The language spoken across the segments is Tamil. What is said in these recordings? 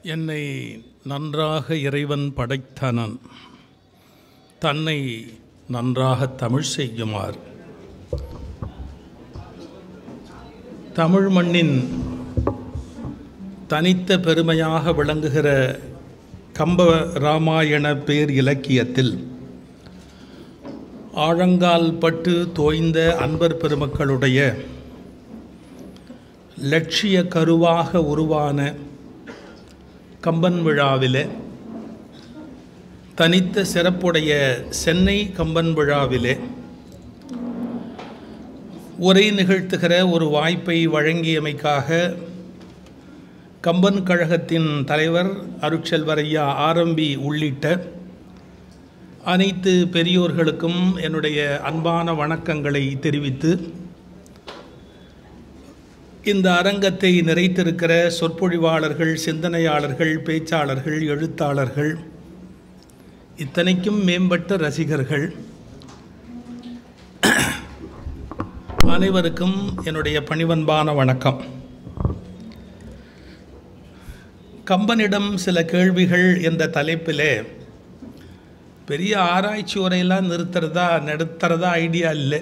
என்னை நன்றாக இறைவன் படைத்தனன் தன்னை நன்றாக தமிழ் செய்யுமாறு தமிழ் மண்ணின் தனித்த பெருமையாக விளங்குகிற கம்ப ராமாயண பேர் இலக்கியத்தில் ஆழங்கால் பட்டு தோய்ந்த அன்பர் பெருமக்களுடைய லட்சிய கருவாக உருவான கம்பன் விழாவிலே தனித்த சிறப்புடைய சென்னை கம்பன் விழாவிலே உரை நிகழ்த்துகிற ஒரு வாய்ப்பை வழங்கியமைக்காக கம்பன் கழகத்தின் தலைவர் அருட்செல்வர் ஐயா ஆரம்பி உள்ளிட்ட அனைத்து பெரியோர்களுக்கும் என்னுடைய அன்பான வணக்கங்களை தெரிவித்து இந்த அரங்கத்தை நிறைத்திருக்கிற சொற்பொழிவாளர்கள் சிந்தனையாளர்கள் பேச்சாளர்கள் எழுத்தாளர்கள் இத்தனைக்கும் மேம்பட்ட ரசிகர்கள் அனைவருக்கும் என்னுடைய பணிவன்பான வணக்கம் கம்பனிடம் சில கேள்விகள் என்ற தலைப்பிலே பெரிய ஆராய்ச்சி உரையெல்லாம் நிறுத்துறதா நிறுத்துறதா ஐடியா இல்லை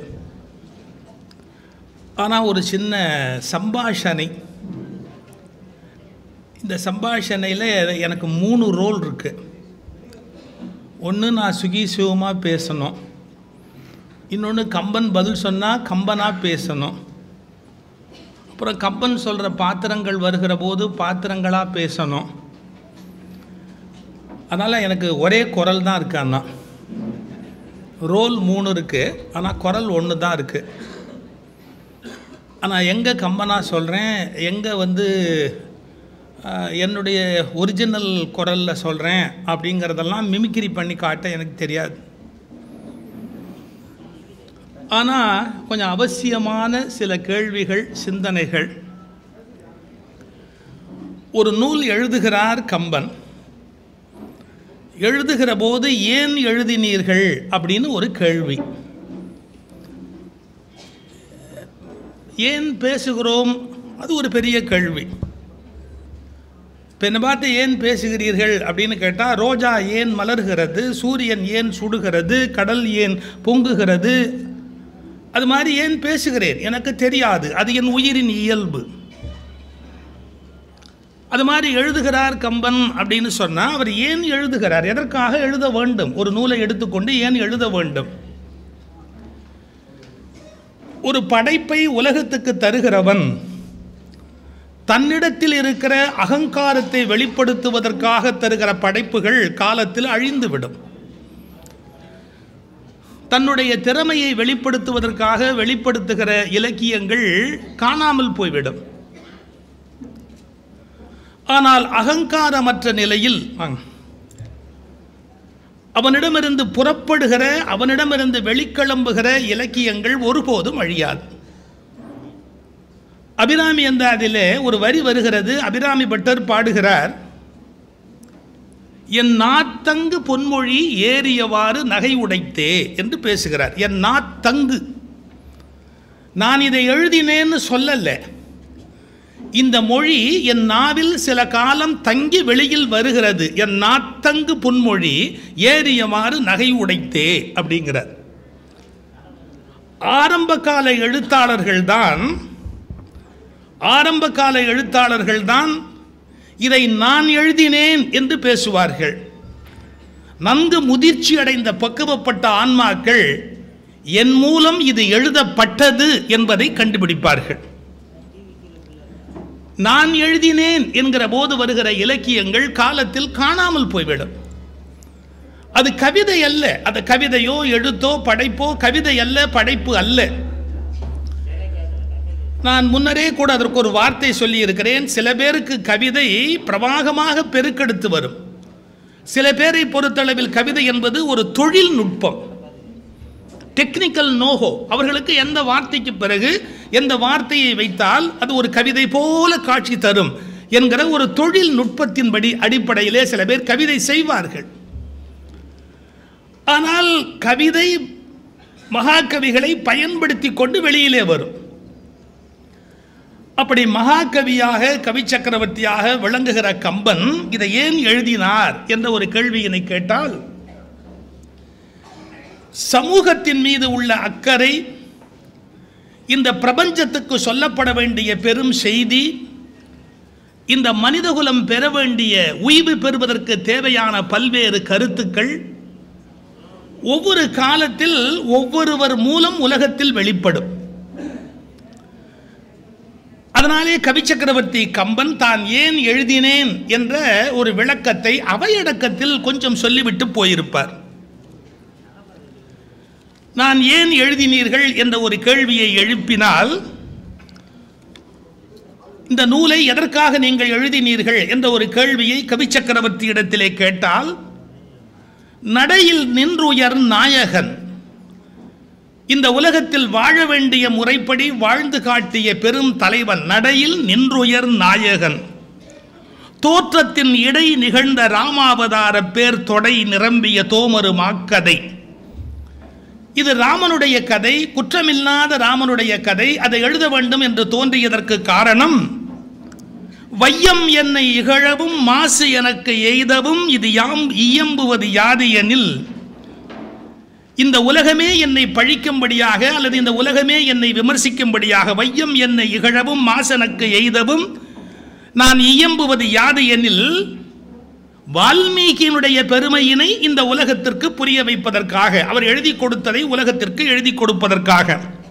ஆனால் ஒரு சின்ன சம்பாஷணை இந்த சம்பாஷணையில் எனக்கு மூணு ரோல் இருக்குது ஒன்று நான் சுகி சிவமாக பேசணும் இன்னொன்று கம்பன் பதில் சொன்னால் கம்பனாக பேசணும் அப்புறம் கம்பன் சொல்கிற பாத்திரங்கள் வருகிற போது பாத்திரங்களாக பேசணும் அதனால் எனக்கு ஒரே குரல் தான் இருக்கு அண்ணா ரோல் மூணு இருக்குது ஆனால் குரல் ஒன்று தான் இருக்குது ஆனால் எங்கே கம்பனாக சொல்கிறேன் எங்கே வந்து என்னுடைய ஒரிஜினல் குரலில் சொல்கிறேன் அப்படிங்கிறதெல்லாம் மிமிக்ரி பண்ணி காட்ட எனக்கு தெரியாது ஆனால் கொஞ்சம் அவசியமான சில கேள்விகள் சிந்தனைகள் ஒரு நூல் எழுதுகிறார் கம்பன் எழுதுகிற போது ஏன் எழுதினீர்கள் அப்படின்னு ஒரு கேள்வி ஏன் பேசுகிறோம் அது ஒரு பெரிய கேள்வி இப்போ என்னை பார்த்து ஏன் பேசுகிறீர்கள் அப்படின்னு கேட்டால் ரோஜா ஏன் மலர்கிறது சூரியன் ஏன் சுடுகிறது கடல் ஏன் பொங்குகிறது அது மாதிரி ஏன் பேசுகிறேன் எனக்கு தெரியாது அது என் உயிரின் இயல்பு அது மாதிரி எழுதுகிறார் கம்பன் அப்படின்னு சொன்னால் அவர் ஏன் எழுதுகிறார் எதற்காக எழுத வேண்டும் ஒரு நூலை எடுத்துக்கொண்டு ஏன் எழுத வேண்டும் ஒரு படைப்பை உலகத்துக்கு தருகிறவன் தன்னிடத்தில் இருக்கிற அகங்காரத்தை வெளிப்படுத்துவதற்காக தருகிற படைப்புகள் காலத்தில் அழிந்துவிடும் தன்னுடைய திறமையை வெளிப்படுத்துவதற்காக வெளிப்படுத்துகிற இலக்கியங்கள் காணாமல் போய்விடும் ஆனால் அகங்காரமற்ற நிலையில் அவனிடமிருந்து புறப்படுகிற அவனிடமிருந்து வெளிக்கிளம்புகிற இலக்கியங்கள் ஒருபோதும் அழியாது அபிராமி என்ற அதிலே ஒரு வரி வருகிறது அபிராமி பட்டர் பாடுகிறார் என் நாத்தங்கு பொன்மொழி ஏறியவாறு நகை உடைத்தே என்று பேசுகிறார் என் நாத்தங்கு நான் இதை எழுதினேன்னு சொல்லல இந்த மொழி என் நாவில் சில காலம் தங்கி வெளியில் வருகிறது என் நாத்தங்கு பொன்மொழி ஏறியவாறு நகை உடைத்தே அப்படிங்கிறார் ஆரம்ப கால எழுத்தாளர்கள் தான் ஆரம்ப கால எழுத்தாளர்கள் தான் இதை நான் எழுதினேன் என்று பேசுவார்கள் நன்கு முதிர்ச்சி அடைந்த பக்குவப்பட்ட ஆன்மாக்கள் என் மூலம் இது எழுதப்பட்டது என்பதை கண்டுபிடிப்பார்கள் நான் எழுதினேன் என்கிற போது வருகிற இலக்கியங்கள் காலத்தில் காணாமல் போய்விடும் அது கவிதை அல்ல அது கவிதையோ எழுத்தோ படைப்போ கவிதை அல்ல படைப்பு அல்ல நான் முன்னரே கூட அதற்கு ஒரு வார்த்தை சொல்லி இருக்கிறேன் சில பேருக்கு கவிதை பிரவாகமாக பெருக்கெடுத்து வரும் சில பேரை பொறுத்தளவில் கவிதை என்பது ஒரு தொழில்நுட்பம் டெக்னிக்கல் நோஹோ அவர்களுக்கு எந்த வார்த்தைக்கு பிறகு எந்த வார்த்தையை வைத்தால் அது ஒரு கவிதை போல காட்சி தரும் என்கிற ஒரு தொழில்நுட்பத்தின்படி அடிப்படையிலே சில பேர் கவிதை செய்வார்கள் ஆனால் கவிதை மகாகவிகளை பயன்படுத்தி கொண்டு வெளியிலே வரும் அப்படி மகாகவியாக கவி சக்கரவர்த்தியாக விளங்குகிற கம்பன் இதை ஏன் எழுதினார் என்ற ஒரு கேள்வியினை கேட்டால் சமூகத்தின் மீது உள்ள அக்கறை இந்த பிரபஞ்சத்துக்கு சொல்லப்பட வேண்டிய பெரும் செய்தி இந்த மனிதகுலம் பெற வேண்டிய உய்வு பெறுவதற்கு தேவையான பல்வேறு கருத்துக்கள் ஒவ்வொரு காலத்தில் ஒவ்வொருவர் மூலம் உலகத்தில் வெளிப்படும் அதனாலே கவி சக்கரவர்த்தி கம்பன் தான் ஏன் எழுதினேன் என்ற ஒரு விளக்கத்தை அவையடக்கத்தில் கொஞ்சம் சொல்லிவிட்டு போயிருப்பார் நான் ஏன் எழுதினீர்கள் என்ற ஒரு கேள்வியை எழுப்பினால் இந்த நூலை எதற்காக நீங்கள் எழுதினீர்கள் என்ற ஒரு கேள்வியை கவி சக்கரவர்த்தி இடத்திலே கேட்டால் நடையில் நின்றுயர் நாயகன் இந்த உலகத்தில் வாழ வேண்டிய முறைப்படி வாழ்ந்து காட்டிய பெரும் தலைவன் நடையில் நின்றுயர் நாயகன் தோற்றத்தின் இடை நிகழ்ந்த ராமாவதார பேர் தொடை நிரம்பிய தோமரு மாக்கதை இது ராமனுடைய கதை குற்றமில்லாத ராமனுடைய கதை அதை எழுத வேண்டும் என்று தோன்றியதற்கு காரணம் வையம் என்னை இகழவும் மாசு எனக்கு எய்தவும் இது யாம் இயம்புவது யாது எனில் இந்த உலகமே என்னை பழிக்கும்படியாக அல்லது இந்த உலகமே என்னை விமர்சிக்கும்படியாக வையம் என்னை இகழவும் மாசனக்கு எய்தவும் நான் இயம்புவது யாது எனில் வால்மீகியினுடைய பெருமையினை இந்த உலகத்திற்கு புரிய வைப்பதற்காக அவர் எழுதி கொடுத்ததை உலகத்திற்கு எழுதி கொடுப்பதற்காக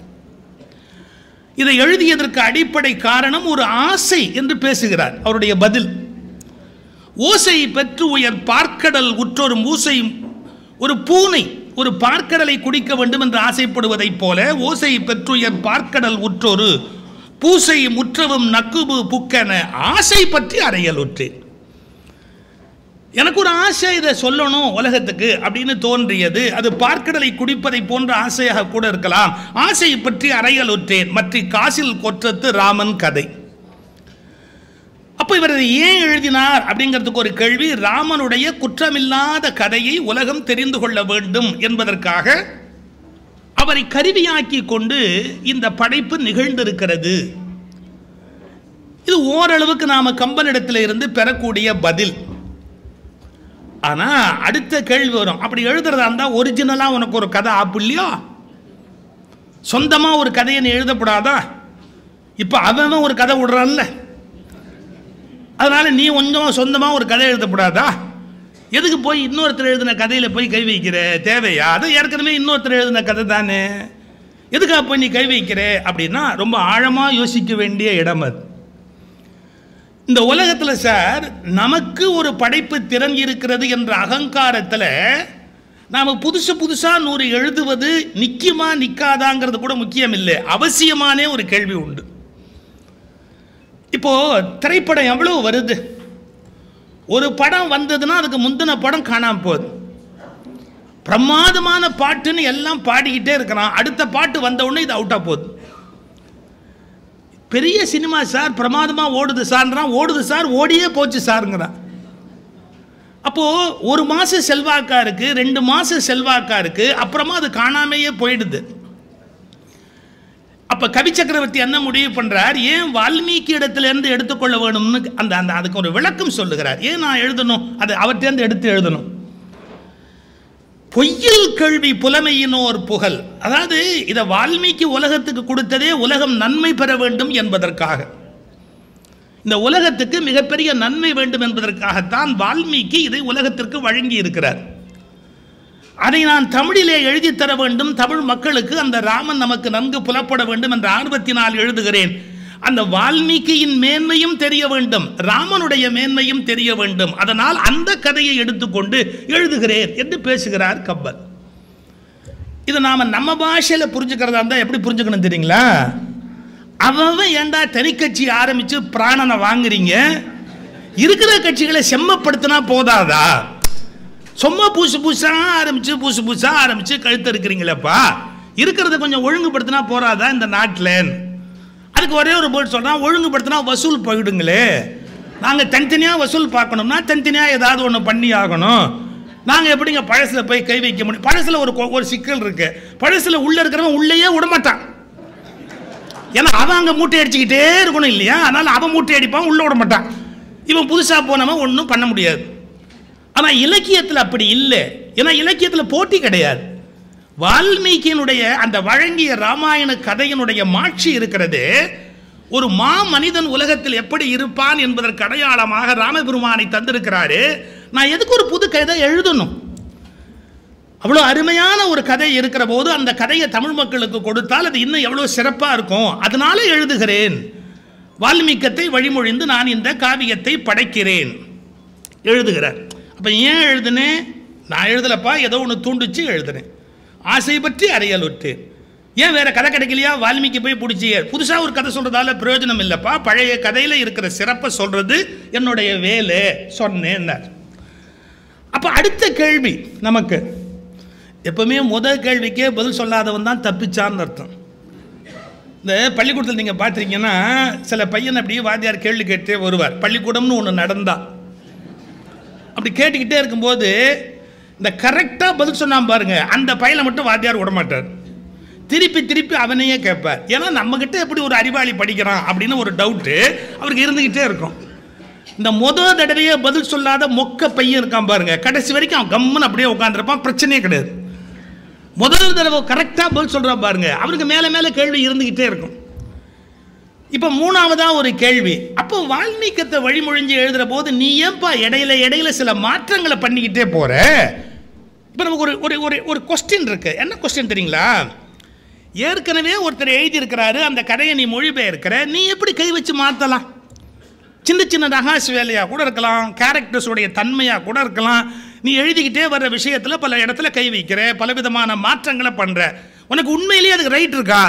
இதை எழுதியதற்கு அடிப்படை காரணம் ஒரு ஆசை என்று பேசுகிறார் அவருடைய பதில் ஓசை பெற்று உயர் பார்க்கடல் உற்றொரு மூசை ஒரு பூனை ஒரு பார்க்கடலை குடிக்க வேண்டும் என்று ஆசைப்படுவதைப் போல ஓசை பெற்றுயர் பார்க்கடல் உற்றொரு பூசை முற்றவும் நக்குபு புக்கென ஆசை பற்றி அறையலுற்றேன் எனக்கு ஒரு ஆசை இதை சொல்லணும் உலகத்துக்கு அப்படின்னு தோன்றியது அது பார்க்கடலை குடிப்பதை போன்ற ஆசையாக கூட இருக்கலாம் ஆசை பற்றி அறையலுற்றேன் மற்ற காசில் கொற்றத்து ராமன் கதை அப்போ இவர் இதை ஏன் எழுதினார் அப்படிங்கிறதுக்கு ஒரு கேள்வி ராமனுடைய குற்றமில்லாத கதையை உலகம் தெரிந்து கொள்ள வேண்டும் என்பதற்காக அவரை கருவியாக்கி கொண்டு இந்த படைப்பு நிகழ்ந்திருக்கிறது இது ஓரளவுக்கு நாம கம்பனிடத்தில் இருந்து பெறக்கூடிய பதில் ஆனா அடுத்த கேள்வி வரும் அப்படி எழுதுறதா இருந்தா ஒரிஜினலா உனக்கு ஒரு கதை ஆப்பு இல்லையா சொந்தமா ஒரு கதையை நீ எழுதப்படாதா இப்ப அவன் ஒரு கதை விடுறான்ல அதனால நீ கொஞ்சம் சொந்தமா ஒரு கதை எழுதப்படாதா எதுக்கு போய் இன்னொருத்தர் எழுதின கதையில போய் கை வைக்கிற தேவையா அது ஏற்கனவே இன்னொருத்தர் எழுதின கதை தானே எதுக்காக போய் நீ கை வைக்கிற அப்படின்னா ரொம்ப ஆழமா யோசிக்க வேண்டிய இடம் அது இந்த உலகத்தில் சார் நமக்கு ஒரு படைப்பு திறன் இருக்கிறது என்ற அகங்காரத்தில் நாம் புதுசு புதுசாக நூறு எழுதுவது நிற்குமா நிற்காதாங்கிறது கூட முக்கியம் இல்லை அவசியமானே ஒரு கேள்வி உண்டு இப்போ திரைப்படம் எவ்வளவு வருது ஒரு படம் வந்ததுன்னா அதுக்கு முந்தின படம் காணாம போகுது பிரமாதமான பாட்டுன்னு எல்லாம் பாடிக்கிட்டே இருக்கிறான் அடுத்த பாட்டு வந்த உடனே இது அவுட்டாக போகுது பெரிய சினிமா சார் பிரமாதமாக ஓடுது சார்ன்றான் ஓடுது சார் ஓடியே போச்சு சாருங்கிறான் அப்போது ஒரு மாதம் செல்வாக்கா இருக்கு ரெண்டு மாதம் செல்வாக்கா இருக்கு அப்புறமா அது காணாமையே போயிடுது அப்போ கவி சக்கரவர்த்தி என்ன முடிவு பண்ணுறார் ஏன் வால்மீகி இடத்துல இருந்து எடுத்துக்கொள்ள வேணும்னு அந்த அந்த அதுக்கு ஒரு விளக்கம் சொல்லுகிறார் ஏன் நான் எழுதணும் அது அவர்கிட்டேருந்து எடுத்து எழுதணும் பொய்யில் கேள்வி புலமையினோர் புகழ் அதாவது இதை வால்மீகி உலகத்துக்கு கொடுத்ததே உலகம் நன்மை பெற வேண்டும் என்பதற்காக இந்த உலகத்துக்கு மிகப்பெரிய நன்மை வேண்டும் என்பதற்காகத்தான் வால்மீகி இதை உலகத்திற்கு வழங்கி இருக்கிறார் அதை நான் தமிழிலே எழுதி தர வேண்டும் தமிழ் மக்களுக்கு அந்த ராமன் நமக்கு நன்கு புலப்பட வேண்டும் என்ற ஆர்வத்தினால் எழுதுகிறேன் அந்த வால்மீகியின் மேன்மையும் தெரிய வேண்டும் ராமனுடைய மேன்மையும் தெரிய வேண்டும் அதனால் அந்த கதையை எடுத்துக்கொண்டு எழுதுகிறேன் என்று பேசுகிறார் கப்பல் இது நாம நம்ம பாஷையில் புரிஞ்சுக்கிறதா இருந்தால் எப்படி புரிஞ்சுக்கணும் தெரியுங்களா அவன் ஏண்டா தனி கட்சி ஆரம்பிச்சு பிராணனை வாங்குறீங்க இருக்கிற கட்சிகளை செம்மப்படுத்தினா போதாதா சும்மா புதுசு புதுசாக ஆரம்பிச்சு புதுசு புதுசாக ஆரம்பிச்சு கழுத்து இருக்கிறீங்களேப்பா இருக்கிறத கொஞ்சம் ஒழுங்குபடுத்தினா போறாதா இந்த நாட்டில் அதுக்கு ஒரே ஒரு பேர்ட் சொல்கிறான் ஒழுங்குபடுத்தினா வசூல் போயிடுங்களே நாங்கள் தனித்தனியாக வசூல் பார்க்கணும்னா தனித்தனியாக ஏதாவது ஒன்று பண்ணி ஆகணும் நாங்கள் எப்படிங்க பழசில் போய் கை வைக்க முடியும் பழசில் ஒரு கொ- ஒரு சிக்கல் இருக்கு பழசில் உள்ளே இருக்கிறவன் உள்ளேயே விடமாட்டான் ஏன்னா அவன் அங்கே மூட்டை அடிச்சுக்கிட்டே இருக்கணும் இல்லையா அதனால அவன் மூட்டை அடிப்பான் உள்ள விட மாட்டான் இவன் புதுசாக போனவன் ஒன்றும் பண்ண முடியாது ஆனால் இலக்கியத்தில் அப்படி இல்லை ஏன்னா இலக்கியத்தில் போட்டி கிடையாது வால்மீகியினுடைய அந்த வழங்கிய ராமாயண கதையினுடைய மாட்சி இருக்கிறது ஒரு மா மனிதன் உலகத்தில் எப்படி இருப்பான் என்பதற்கு அடையாளமாக ராமபெருமானை தந்திருக்கிறாரு நான் எதுக்கு ஒரு புது கதை எழுதணும் அவ்வளோ அருமையான ஒரு கதை இருக்கிற போது அந்த கதையை தமிழ் மக்களுக்கு கொடுத்தால் அது இன்னும் எவ்வளோ சிறப்பாக இருக்கும் அதனால எழுதுகிறேன் வால்மீகத்தை வழிமொழிந்து நான் இந்த காவியத்தை படைக்கிறேன் எழுதுகிறார் அப்போ ஏன் எழுதுனேன் நான் எழுதலப்பா ஏதோ ஒன்று தூண்டுச்சு எழுதுனேன் ஆசை பற்றி அறியல் விட்டேன் ஏன் வேற கதை கிடைக்கலையா வால்மீகி போய் பிடிச்சி புதுசாக ஒரு கதை சொல்றதால பிரயோஜனம் இல்லைப்பா பழைய கதையில் இருக்கிற சிறப்பை சொல்றது என்னுடைய வேலை சொன்னேன்னார் அப்போ அடுத்த கேள்வி நமக்கு எப்பவுமே முதல் கேள்விக்கே பதில் சொல்லாதவன் தான் தப்பிச்சான்னு அர்த்தம் இந்த பள்ளிக்கூடத்தில் நீங்கள் பார்த்துருக்கீங்கன்னா சில பையன் அப்படியே வாத்தியார் கேள்வி கேட்டே வருவார் பள்ளிக்கூடம்னு ஒன்று நடந்தா அப்படி கேட்டுக்கிட்டே இருக்கும்போது இந்த கரெக்டாக பதில் சொன்னான் பாருங்க அந்த பையனை மட்டும் வாத்தியார் விட மாட்டார் திருப்பி திருப்பி அவனையே கேட்பார் ஏன்னா நம்மக்கிட்ட எப்படி ஒரு அறிவாளி படிக்கிறான் அப்படின்னு ஒரு டவுட்டு அவருக்கு இருந்துக்கிட்டே இருக்கும் இந்த முத தடவையே பதில் சொல்லாத மொக்க பையன் இருக்கான் பாருங்க கடைசி வரைக்கும் அவன் கம்முன்னு அப்படியே உட்காந்துருப்பான் பிரச்சனையே கிடையாது முதல் தடவை கரெக்டாக பதில் சொல்கிறான் பாருங்க அவருக்கு மேலே மேலே கேள்வி இருந்துக்கிட்டே இருக்கும் இப்போ மூணாவதா ஒரு கேள்வி அப்போ வால்மீகத்தை வழிமொழிஞ்சு எழுதுற போது நீ ஏன்பா இடையில இடையில சில மாற்றங்களை பண்ணிக்கிட்டே போற இப்போ நமக்கு ஒரு ஒரு ஒரு ஒரு கொஸ்டின் இருக்கு என்ன கொஸ்டின் தெரியுங்களா ஏற்கனவே ஒருத்தர் எழுதியிருக்கிறாரு அந்த கதையை நீ மொழிபெயர்க்கிற நீ எப்படி கை வச்சு மாற்றலாம் சின்ன சின்ன ரகாஸ் வேலையாக கூட இருக்கலாம் கேரக்டர்ஸுடைய தன்மையாக கூட இருக்கலாம் நீ எழுதிக்கிட்டே வர்ற விஷயத்தில் பல இடத்துல கை வைக்கிற பலவிதமான மாற்றங்களை பண்ணுற உனக்கு உண்மையிலேயே அதுக்கு ரைட் இருக்கா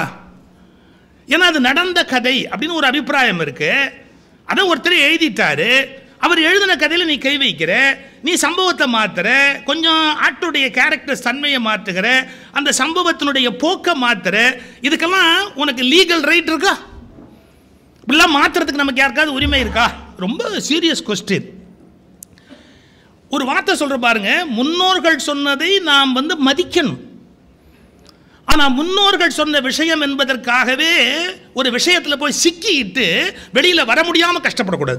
ஏன்னா அது நடந்த கதை அப்படின்னு ஒரு அபிப்பிராயம் இருக்கு அதை ஒருத்தர் எழுதிட்டாரு அவர் எழுதின கதையில் நீ கை வைக்கிற நீ சம்பவத்தை மாத்துற கொஞ்சம் ஆட்டுடைய கேரக்டர்ஸ் தன்மையை மாற்றுகிற அந்த சம்பவத்தினுடைய போக்கை மாத்துற இதுக்கெல்லாம் உனக்கு லீகல் ரைட் இருக்கா இப்படிலாம் மாத்துறதுக்கு நமக்கு யாருக்காவது உரிமை இருக்கா ரொம்ப சீரியஸ் கொஸ்டின் ஒரு வார்த்தை சொல்ற பாருங்க முன்னோர்கள் சொன்னதை நாம் வந்து மதிக்கணும் ஆனா முன்னோர்கள் சொன்ன விஷயம் என்பதற்காகவே ஒரு விஷயத்துல போய் சிக்கிட்டு வெளியில வர முடியாம கஷ்டப்படக்கூடாது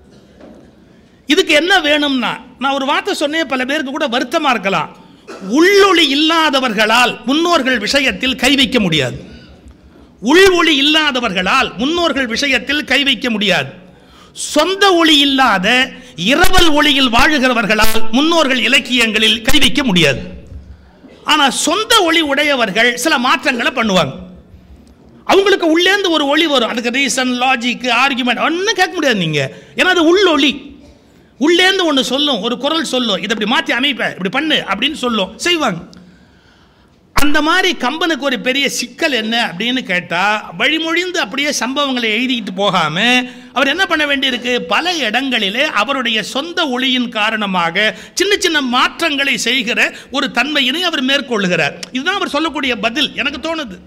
இதுக்கு என்ன வேணும்னா நான் ஒரு வார்த்தை சொன்னேன் பல பேருக்கு கூட வருத்தமா இருக்கலாம் உள்ளொளி இல்லாதவர்களால் முன்னோர்கள் விஷயத்தில் கை வைக்க முடியாது உள் ஒளி இல்லாதவர்களால் முன்னோர்கள் விஷயத்தில் கை வைக்க முடியாது சொந்த ஒளி இல்லாத இரவல் ஒளியில் வாழுகிறவர்களால் முன்னோர்கள் இலக்கியங்களில் கை வைக்க முடியாது ஆனா சொந்த ஒளி உடையவர்கள் சில மாற்றங்களை பண்ணுவாங்க அவங்களுக்கு உள்ளேந்து ஒரு ஒளி வரும் அதுக்கு ரீசன் லாஜிக் ஆர்குமெண்ட் ஒன்றும் கேட்க முடியாது நீங்க ஏன்னா அது உள் ஒளி உள்ளேந்து ஒன்று சொல்லும் ஒரு குரல் சொல்லும் இதை இப்படி மாற்றி அமைப்ப இப்படி பண்ணு அப்படின்னு சொல்லும் செய்வாங்க அந்த மாதிரி கம்பனுக்கு ஒரு பெரிய சிக்கல் என்ன அப்படின்னு கேட்டால் வழிமொழிந்து அப்படியே சம்பவங்களை எழுதிக்கிட்டு போகாம அவர் என்ன பண்ண வேண்டியிருக்கு பல இடங்களிலே அவருடைய சொந்த ஒளியின் காரணமாக சின்ன சின்ன மாற்றங்களை செய்கிற ஒரு தன்மையினை அவர் மேற்கொள்ளுகிறார் இதுதான் அவர் சொல்லக்கூடிய பதில் எனக்கு தோணுது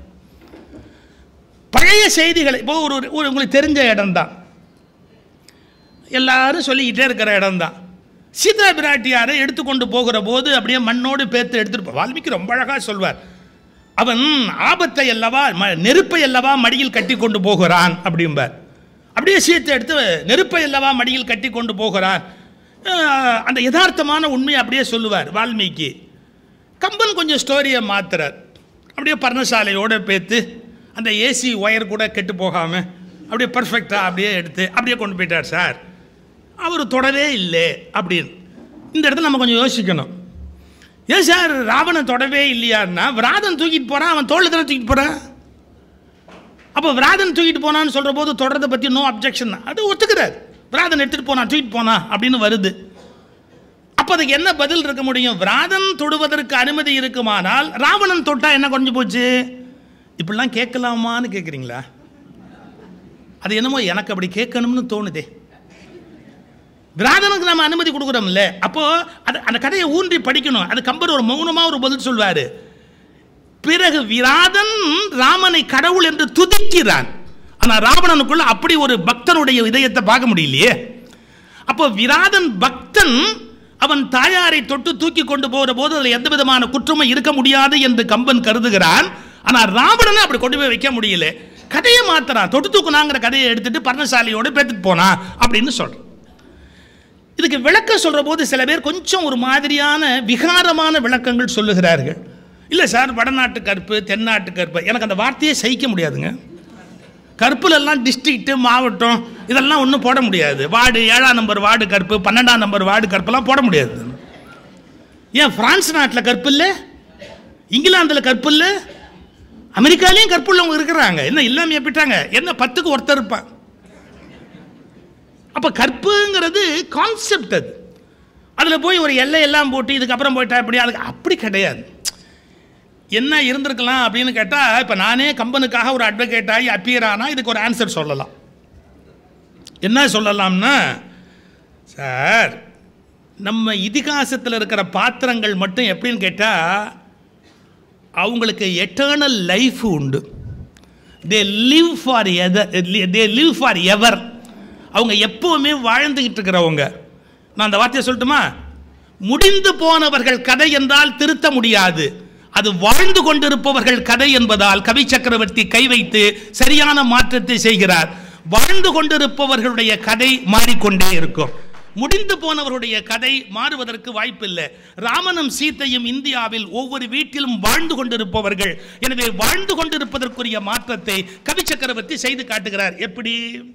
பழைய செய்திகளை இப்போ ஒரு ஒரு உங்களுக்கு தெரிஞ்ச இடம்தான் எல்லாரும் சொல்லிக்கிட்டே இருக்கிற இடம்தான் சீதா பிராட்டியாரை எடுத்துக்கொண்டு போகிற போது அப்படியே மண்ணோடு பேத்து எடுத்துட்டு போ வால்மீகி ரொம்ப அழகாக சொல்வார் அவன் ஆபத்தை அல்லவா ம- நெருப்பை அல்லவா மடியில் கட்டி கொண்டு போகிறான் அப்படிம்பார் அப்படியே சீத்தை எடுத்து நெருப்பை அல்லவா மடியில் கட்டி கொண்டு போகிறான் அஹ், அந்த யதார்த்தமான உண்மையை அப்படியே சொல்லுவார் வால்மீகி கம்பன் கொஞ்சம் ஸ்டோரியை மாத்துறார் அப்படியே பர்ணசாலையோட பேத்து அந்த ஏசி ஒயர் கூட கெட்டு போகாமல் அப்படியே பர்ஃபெக்டாக அப்படியே எடுத்து அப்படியே கொண்டு போயிட்டார் சார் அவர் தொடவே இல்லை அப்படின்னு இந்த இடத்துல நம்ம கொஞ்சம் யோசிக்கணும் ஏன் சார் ராவணன் தொடவே இல்லையான்னா விராதன் தூக்கிட்டு போகிறான் அவன் தோளில் தானே தூக்கிட்டு போகிறான் அப்போ விராதன் தூக்கிட்டு போனான்னு சொல்கிற போது தொடரதை பற்றி நோ அப்ஜெக்ஷன் அது ஒத்துக்கிறார் விராதன் எடுத்துகிட்டு போனான் தூக்கிட்டு போனா அப்படின்னு வருது அப்போ அதுக்கு என்ன பதில் இருக்க முடியும் விராதன் தொடுவதற்கு அனுமதி இருக்குமானால் ராவணன் தொட்டா என்ன குறைஞ்சு போச்சு இப்படிலாம் கேட்கலாமான்னு கேட்குறீங்களா அது என்னமோ எனக்கு அப்படி கேட்கணும்னு தோணுதே விராதனுக்கு நம்ம அனுமதி கொடுக்குறோம்ல அப்போ அது அந்த கதையை ஊன்றி படிக்கணும் அது கம்பர் ஒரு மௌனமா ஒரு பதில் சொல்வாரு பிறகு விராதன் ராமனை கடவுள் என்று துதிக்கிறான் ஆனா ராவணனுக்குள்ள அப்படி ஒரு பக்தனுடைய இதயத்தை பார்க்க முடியலையே அப்போ விராதன் பக்தன் அவன் தாயாரை தொட்டு தூக்கி கொண்டு போகிற போது அதில் எந்த விதமான குற்றமும் இருக்க முடியாது என்று கம்பன் கருதுகிறான் ஆனால் ராவணனை அப்படி கொண்டு போய் வைக்க முடியல கதையை மாத்துறான் தொட்டு தூக்குனாங்கிற கதையை எடுத்துட்டு பர்ணசாலியோட பேத்துட்டு போனா அப்படின்னு சொல்றான் இதுக்கு விளக்கம் சொல்ற போது சில பேர் கொஞ்சம் ஒரு மாதிரியான விகாரமான விளக்கங்கள் சொல்லுகிறார்கள் இல்லை சார் வடநாட்டு கருப்பு தென்னாட்டு கருப்பு எனக்கு அந்த வார்த்தையே சகிக்க முடியாதுங்க கருப்புல எல்லாம் டிஸ்ட்ரிக்ட் மாவட்டம் இதெல்லாம் ஒன்றும் போட முடியாது வார்டு ஏழாம் நம்பர் வார்டு கருப்பு பன்னெண்டாம் நம்பர் வார்டு கருப்பெல்லாம் போட முடியாது ஏன் பிரான்ஸ் நாட்டில் கருப்பு இல்லை இங்கிலாந்தில் கருப்பு இல்லை அமெரிக்காலேயும் கற்புள்ளவங்க இருக்கிறாங்க என்ன இல்லாமல் போயிட்டாங்க என்ன பத்துக்கு ஒருத்தர் இருப்பான் அப்போ கற்புங்கிறது கான்செப்ட் அது அதில் போய் ஒரு எல்லை எல்லாம் போட்டு இதுக்கப்புறம் போயிட்டா இப்படி அதுக்கு அப்படி கிடையாது என்ன இருந்திருக்கலாம் அப்படின்னு கேட்டால் இப்போ நானே கம்பனுக்காக ஒரு அட்வொகேட் ஆகி அப்பியர் ஆனால் இதுக்கு ஒரு ஆன்சர் சொல்லலாம் என்ன சொல்லலாம்னா சார் நம்ம இதிகாசத்தில் இருக்கிற பாத்திரங்கள் மட்டும் எப்படின்னு கேட்டால் அவங்களுக்கு எட்டர்னல் லைஃப் உண்டு they live forever they live forever அவங்க எப்பவுமே வாழ்ந்துகிட்டு இருக்கிறவங்க நான் அந்த வார்த்தையை சொல்லட்டுமா முடிந்து போனவர்கள் கதை என்றால் திருத்த முடியாது அது வாழ்ந்து கொண்டிருப்பவர்கள் கதை என்பதால் கவி சக்கரவர்த்தி கை வைத்து சரியான மாற்றத்தை செய்கிறார் வாழ்ந்து கொண்டிருப்பவர்களுடைய கதை மாறிக்கொண்டே இருக்கும் முடிந்து போனவருடைய கதை மாறுவதற்கு வாய்ப்பில்லை ராமனும் சீத்தையும் இந்தியாவில் ஒவ்வொரு வீட்டிலும் வாழ்ந்து கொண்டிருப்பவர்கள் எனவே வாழ்ந்து கொண்டிருப்பதற்குரிய மாற்றத்தை கவி சக்கரவர்த்தி செய்து காட்டுகிறார் எப்படி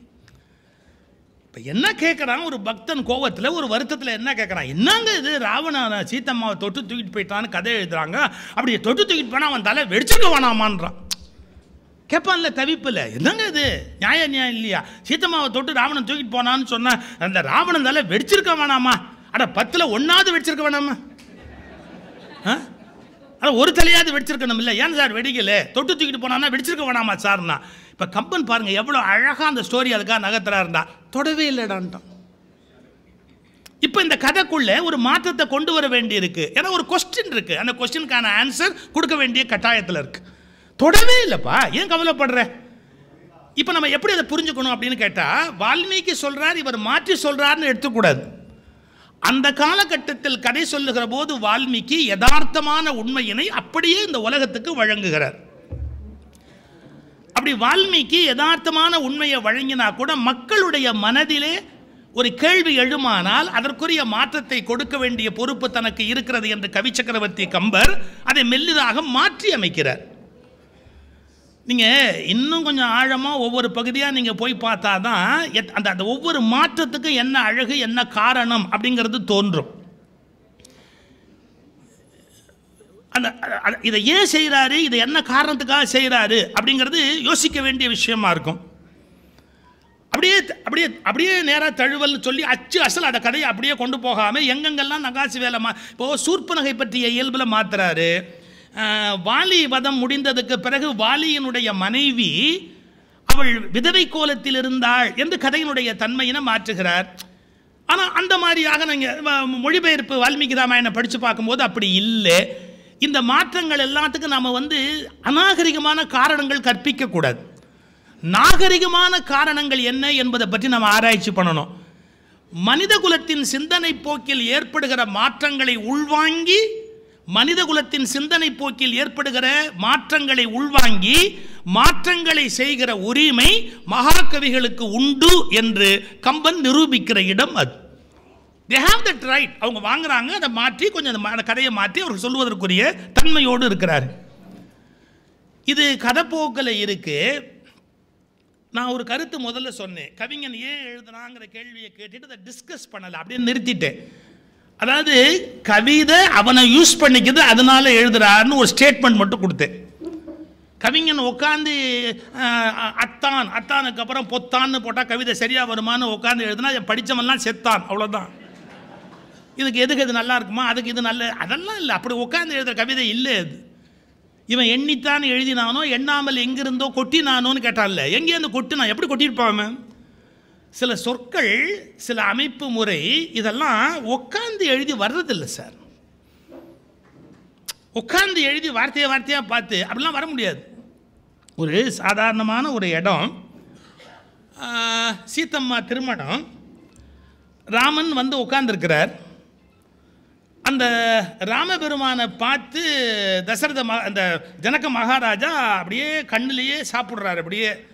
இப்போ என்ன கேட்குறான் ஒரு பக்தன் கோவத்தில் ஒரு வருத்தத்தில் என்ன கேட்குறான் என்னங்க இது ராவண சீத்தம்மாவை தொட்டு தூக்கிட்டு போயிட்டான்னு கதை எழுதுறாங்க அப்படி தொட்டு தூக்கிட்டு போனால் அவன் தலை வெடிச்சுக்க வேணாமான்றான் கேட்பான்ல தவிப்பில் என்னங்க இது நியாயம் நியாயம் இல்லையா சீத்தம்மாவை தொட்டு ராவணன் தூக்கிட்டு போனான்னு சொன்னா அந்த ராவணன் தலை வெடிச்சிருக்க வேணாமா அட பத்தில் ஒன்றாவது வெடிச்சிருக்க வேணாமா ஆ ஆனால் ஒரு தலையாவது வெடிச்சிருக்கணும் இல்லை ஏன் சார் வெடிக்கல தொட்டு தூக்கிட்டு போனான்னா வெடிச்சிருக்க வேணாமா சார்னா இப்போ கம்பன் பாருங்க எவ்வளோ அழகாக அந்த ஸ்டோரி அதுக்காக நகர்த்துறா இருந்தா தொடவே இல்லைடான்ட்டான் இப்போ இந்த கதைக்குள்ள ஒரு மாற்றத்தை கொண்டு வர வேண்டி இருக்கு ஏன்னா ஒரு கொஸ்டின் இருக்கு அந்த கொஸ்டினுக்கான ஆன்சர் கொடுக்க வேண்டிய கட்டாயத்தில் இருக்கு தொடவே இல்லைப்பா ஏன் கவலைப்படுற இப்போ நம்ம எப்படி அதை புரிஞ்சுக்கணும் அப்படின்னு கேட்டால் வால்மீகி சொல்றார் இவர் மாற்றி சொல்றாருன்னு எடுத்துக்கூடாது அந்த காலகட்டத்தில் கதை சொல்லுகிற போது வால்மீகி யதார்த்தமான உண்மையினை அப்படியே இந்த உலகத்துக்கு வழங்குகிறார் அப்படி வால்மீகி யதார்த்தமான உண்மையை வழங்கினா கூட மக்களுடைய மனதிலே ஒரு கேள்வி எழுமானால் அதற்குரிய மாற்றத்தை கொடுக்க வேண்டிய பொறுப்பு தனக்கு இருக்கிறது என்று கவி சக்கரவர்த்தி கம்பர் அதை மெல்லிதாக மாற்றி அமைக்கிறார் நீங்கள் இன்னும் கொஞ்சம் ஆழமாக ஒவ்வொரு பகுதியாக நீங்கள் போய் பார்த்தா தான் எத்- அந்த அந்த ஒவ்வொரு மாற்றத்துக்கும் என்ன அழகு என்ன காரணம் அப்படிங்கிறது தோன்றும் அந்த அ- இதை ஏன் செய்கிறாரு இதை என்ன காரணத்துக்காக செய்கிறாரு அப்படிங்கிறது யோசிக்க வேண்டிய விஷயமா இருக்கும் அப்படியே அப்படியே அப்படியே நேராக தழுவல்னு சொல்லி அச்சு அசல் அந்த கதையை அப்படியே கொண்டு போகாமல் எங்கெங்கெல்லாம் நகாசி வேலை மா இப்போ சூர்ப்பனகை பற்றிய இயல்பில் மாத்துறாரு அஹ், வாலி வதம் முடிந்ததுக்கு பிறகு வாலியினுடைய மனைவி அவள் விதவை கோலத்தில் இருந்தாள் என்று கதையினுடைய தன்மையினை மாற்றுகிறார் ஆனால் அந்த மாதிரியாக நீங்கள் மொழிபெயர்ப்பு வால்மீகி ராமாயணம் படித்து பார்க்கும்போது அப்படி இல்லை இந்த மாற்றங்கள் எல்லாத்துக்கும் நாம் வந்து அநாகரிகமான காரணங்கள் கற்பிக்கக்கூடாது நாகரிகமான காரணங்கள் என்ன என்பதை பற்றி நம்ம ஆராய்ச்சி பண்ணணும் மனித குலத்தின் சிந்தனை போக்கில் ஏற்படுகிற மாற்றங்களை உள்வாங்கி மனித குலத்தின் சிந்தனை போக்கில் ஏற்படுகிற மாற்றங்களை உள்வாங்கி மாற்றங்களை செய்கிற உரிமை மகாகவிகளுக்கு உண்டு என்று கம்பன் நிரூபிக்கிற இடம் அது தே ஹாவ் தட் ரைட் அவங்க வாங்குறாங்க அதை மாற்றி கொஞ்சம் அந்த மா- அந்த கதையை மாற்றி அவர்கள் சொல்வதற்குரிய தன்மையோடு இருக்கிறார் இது கதைப்போக்கில் இருக்கு நான் ஒரு கருத்து முதல்ல சொன்னேன் கவிஞன் ஏன் எழுதுனாங்கிற கேள்வியை கேட்டுட்டு அதை டிஸ்கஸ் பண்ணலை அப்படியே நிறுத்திட்டேன் அதாவது கவிதை அவனை யூஸ் பண்ணிக்குது அதனால எழுதுறாருன்னு ஒரு ஸ்டேட்மெண்ட் மட்டும் கொடுத்தேன் கவிஞன் உட்காந்து அத்தான் அத்தானுக்கு அப்புறம் பொத்தான்னு போட்டால் கவிதை சரியாக வருமான்னு உட்காந்து எழுதுனா படித்தவன்லாம் செத்தான் அவ்வளோதான் இதுக்கு எதுக்கு இது நல்லா இருக்குமா அதுக்கு இது நல்ல அதெல்லாம் இல்லை அப்படி உட்காந்து எழுதுற கவிதை இல்லை அது இவன் எண்ணித்தான் எழுதினானோ எண்ணாமல் எங்கிருந்தோ கொட்டினானோன்னு கேட்டான்ல எங்கேருந்து கொட்டினான் எப்படி கொட்டியிருப்பான் அவன்? சில சொற்கள் சில அமைப்பு முறை இதெல்லாம் உட்காந்து எழுதி வர்றதில்லை சார் உட்காந்து எழுதி வார்த்தையை வார்த்தையாக பார்த்து அப்படிலாம் வர முடியாது ஒரு சாதாரணமான ஒரு இடம் ஆ, சீத்தம்மா திருமணம் ராமன் வந்து உட்கார்ந்திருக்கிறார் அந்த ராமபெருமானை பார்த்து தசரத ம அந்த ஜனக மகாராஜா அப்படியே கண்ணிலேயே சாப்பிட்றாரு அப்படியே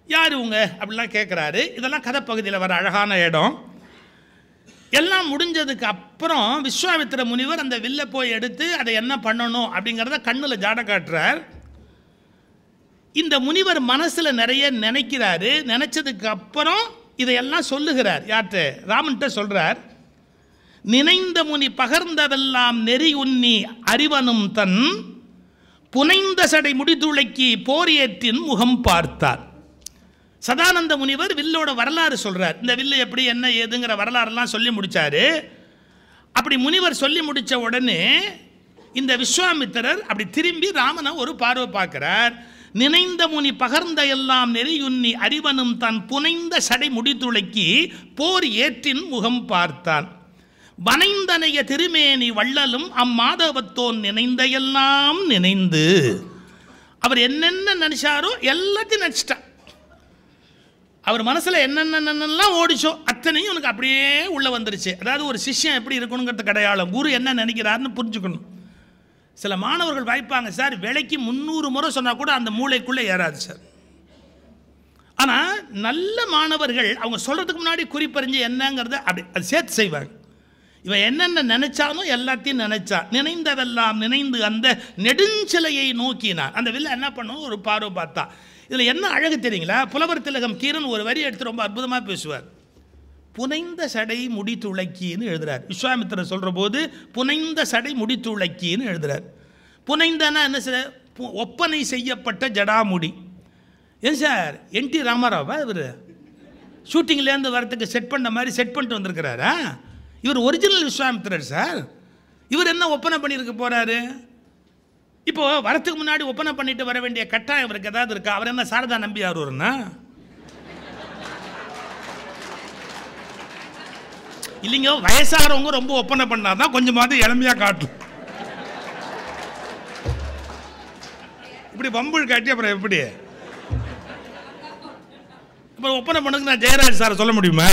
யார் இவங்க அப்படிலாம் கேட்குறாரு இதெல்லாம் கதைப்பகுதியில் வர அழகான இடம் எல்லாம் முடிஞ்சதுக்கு அப்புறம் விஸ்வாமித்திர முனிவர் அந்த வில்லை போய் எடுத்து அதை என்ன பண்ணணும் அப்படிங்கிறத கண்ணில் ஜாட காட்டுறார் இந்த முனிவர் மனசில் நிறைய நினைக்கிறாரு நினைச்சதுக்கு அப்புறம் இதையெல்லாம் சொல்லுகிறார் யார்கிட்ட ராமன்கிட்ட சொல்றார் நினைந்த முனி பகர்ந்ததெல்லாம் நெறி உன்னி அறிவனும் தன் புனைந்த சடை முடிதுளைக்கி போர் ஏற்றின் முகம் பார்த்தார் சதானந்த முனிவர் வில்லோட வரலாறு சொல்றார் இந்த வில்லு எப்படி என்ன ஏதுங்கிற வரலாறெல்லாம் சொல்லி முடிச்சாரு அப்படி முனிவர் சொல்லி முடிச்ச உடனே இந்த விஸ்வாமித்திரர் அப்படி திரும்பி ராமனை ஒரு பார்வை பார்க்கிறார் நினைந்த முனி பகர்ந்த எல்லாம் நெறியுன்னி அறிவனும் தன் புனைந்த சடை முடித்துளைக்கி போர் ஏற்றின் முகம் பார்த்தான் வனைந்தனைய திருமேனி வள்ளலும் அம்மாதவத்தோன் நினைந்த எல்லாம் நினைந்து அவர் என்னென்ன நினைச்சாரோ எல்லாத்தையும் நினைச்சிட்டார் அவர் மனசில் என்னென்னலாம் ஓடிச்சோ அத்தனையும் எனக்கு அப்படியே உள்ளே வந்துருச்சு அதாவது ஒரு சிஷ்யன் எப்படி இருக்கணுங்கிறது கிடையாது குரு என்ன நினைக்கிறாருன்னு புரிஞ்சுக்கணும் சில மாணவர்கள் வாய்ப்பாங்க சார் விலைக்கு முந்நூறு முறை சொன்னால் கூட அந்த மூளைக்குள்ளே ஏறாது சார் ஆனால் நல்ல மாணவர்கள் அவங்க சொல்கிறதுக்கு முன்னாடி குறிப்பறிஞ்சு என்னங்கிறத அப்படி அது சேர்த்து செய்வாங்க இவன் என்னென்ன நினைச்சாலும் எல்லாத்தையும் நினைச்சா நினைந்ததெல்லாம் நினைந்து அந்த நெடுஞ்சிலையை நோக்கினான் அந்த வில்ல என்ன பண்ணும் ஒரு பார்வை பார்த்தா இதில் என்ன அழகு தெரியுங்களா புலவர் திலகம் கீரன் ஒரு வரி எடுத்து ரொம்ப அற்புதமாக பேசுவார் புனைந்த சடை முடித்துளைக்கின்னு எழுதுறார் விஸ்வாமித்திரர் சொல்கிற போது புனைந்த சடை முடித்துளைக்கின்னு எழுதுறார் புனைந்தனா என்ன சார் பு- ஒப்பனை செய்யப்பட்ட ஜடாமுடி ஏன் சார் என் டி ராமாராவா இவர் ஷூட்டிங்லேருந்து வரத்துக்கு செட் பண்ண மாதிரி செட் பண்ணிட்டு வந்திருக்கிறாரா இவர் ஒரிஜினல் விஸ்வாமித்திரர் சார் இவர் என்ன ஒப்பனை பண்ணியிருக்க போறாரு இப்போ வரத்துக்கு முன்னாடி ஒப்பனை பண்ணிட்டு வர வேண்டிய கட்டாயம் இவருக்கு ஏதாவது இருக்கா அவர் என்ன சாரதா நம்பி வருவர்னா இல்லைங்க வயசாகிறவங்க ரொம்ப ஒப்பனை பண்ணாதான் கொஞ்சமாவது இளமையா காட்டும் இப்படி பம்புள் காட்டி அப்புறம் எப்படி அப்புறம் ஒப்பனை பண்ணுங்க நான் ஜெயராஜ் சாரை சொல்ல முடியுமா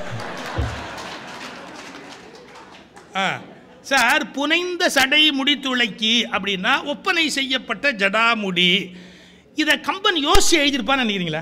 ஆ சார் புனைந்த சடை முடித்துளைக்கி அப்படின்னா ஒப்பனை செய்யப்பட்ட ஜடாமுடி இதை கம்பன் யோசிச்சு எழுதியிருப்பான்னு நினைக்கிறீங்களா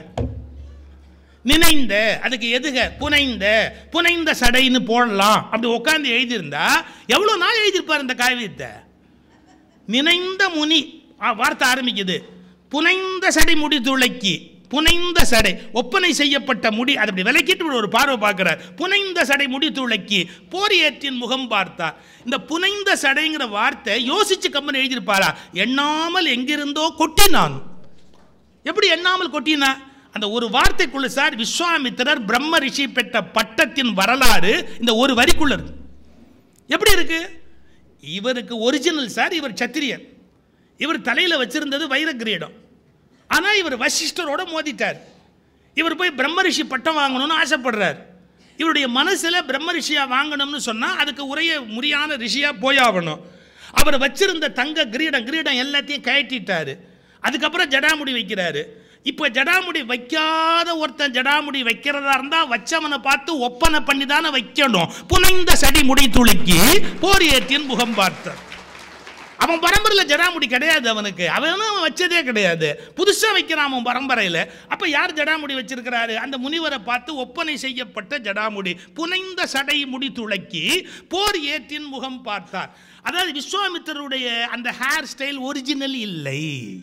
நினைந்த அதுக்கு எதுக புனைந்த புனைந்த சடைன்னு போடலாம் அப்படி உட்காந்து எழுதியிருந்தா எவ்வளோ நாள் எழுதியிருப்பார் இந்த காவியத்தை நினைந்த முனி ஆ, வார்த்தை ஆரம்பிக்குது புனைந்த சடை முடி துளைக்கி புனைந்த சடை ஒப்பனை செய்யப்பட்ட முடி அதை அப்படி விலக்கிட்டு இப்படி ஒரு பார்வை பார்க்கிறார் புனைந்த சடை முடி துளைக்கி போரியேற்றின் முகம் பார்த்தார் இந்த புனைந்த சடைங்கிற வார்த்தை யோசிச்சு கம்பன் எழுதியிருப்பாரா எண்ணாமல் எங்கிருந்தோ கொட்டினான் எப்படி எண்ணாமல் கொட்டினா அந்த ஒரு வார்த்தைக்குள்ள சார் விஸ்வாமித்திரர் பிரம்ம ரிஷி பெற்ற பட்டத்தின் வரலாறு இந்த ஒரு வரிக்குள்ள இருக்கு எப்படி இருக்கு இவருக்கு ஒரிஜினல் சார் இவர் சத்திரியன் இவர் தலையில் வச்சிருந்தது வைர கிரீடம் ஆனால் இவர் வசிஷ்டரோட மோதிட்டார் இவர் போய் பிரம்ம ரிஷி பட்டம் வாங்கணும்னு ஆசைப்படுறார் இவருடைய மனசில் பிரம்ம ரிஷியா வாங்கணும்னு சொன்னால் அதுக்கு உரிய முறையான ரிஷியா போயாகணும் அவர் வச்சிருந்த தங்க கிரீடம் கிரீடம் எல்லாத்தையும் கழட்டிட்டாரு அதுக்கப்புறம் ஜடாமுடி வைக்கிறாரு இப்போ ஜடாமுடி வைக்காத ஒருத்தன் ஜடாமுடி வைக்கிறதா இருந்தால் வச்சவனை பார்த்து ஒப்பனை பண்ணி தானே வைக்கணும் புனைந்த சடி முடி துளுக்கி போர் ஏற்றின் முகம் பார்த்தார் அவன் பரம்பரையில் ஜடாமுடி கிடையாது அவனுக்கு அவனும் அவன் வச்சதே கிடையாது புதுசாக வைக்கிறான் அவன் பரம்பரையில் அப்போ யார் ஜடாமுடி வச்சிருக்கிறாரு அந்த முனிவரை பார்த்து ஒப்பனை செய்யப்பட்ட ஜடாமுடி புனைந்த சடை முடி துளக்கி போர் ஏற்றின் முகம் பார்த்தார் அதாவது விஸ்வாமித்திரருடைய அந்த ஹேர் ஸ்டைல் ஒரிஜினல் இல்லை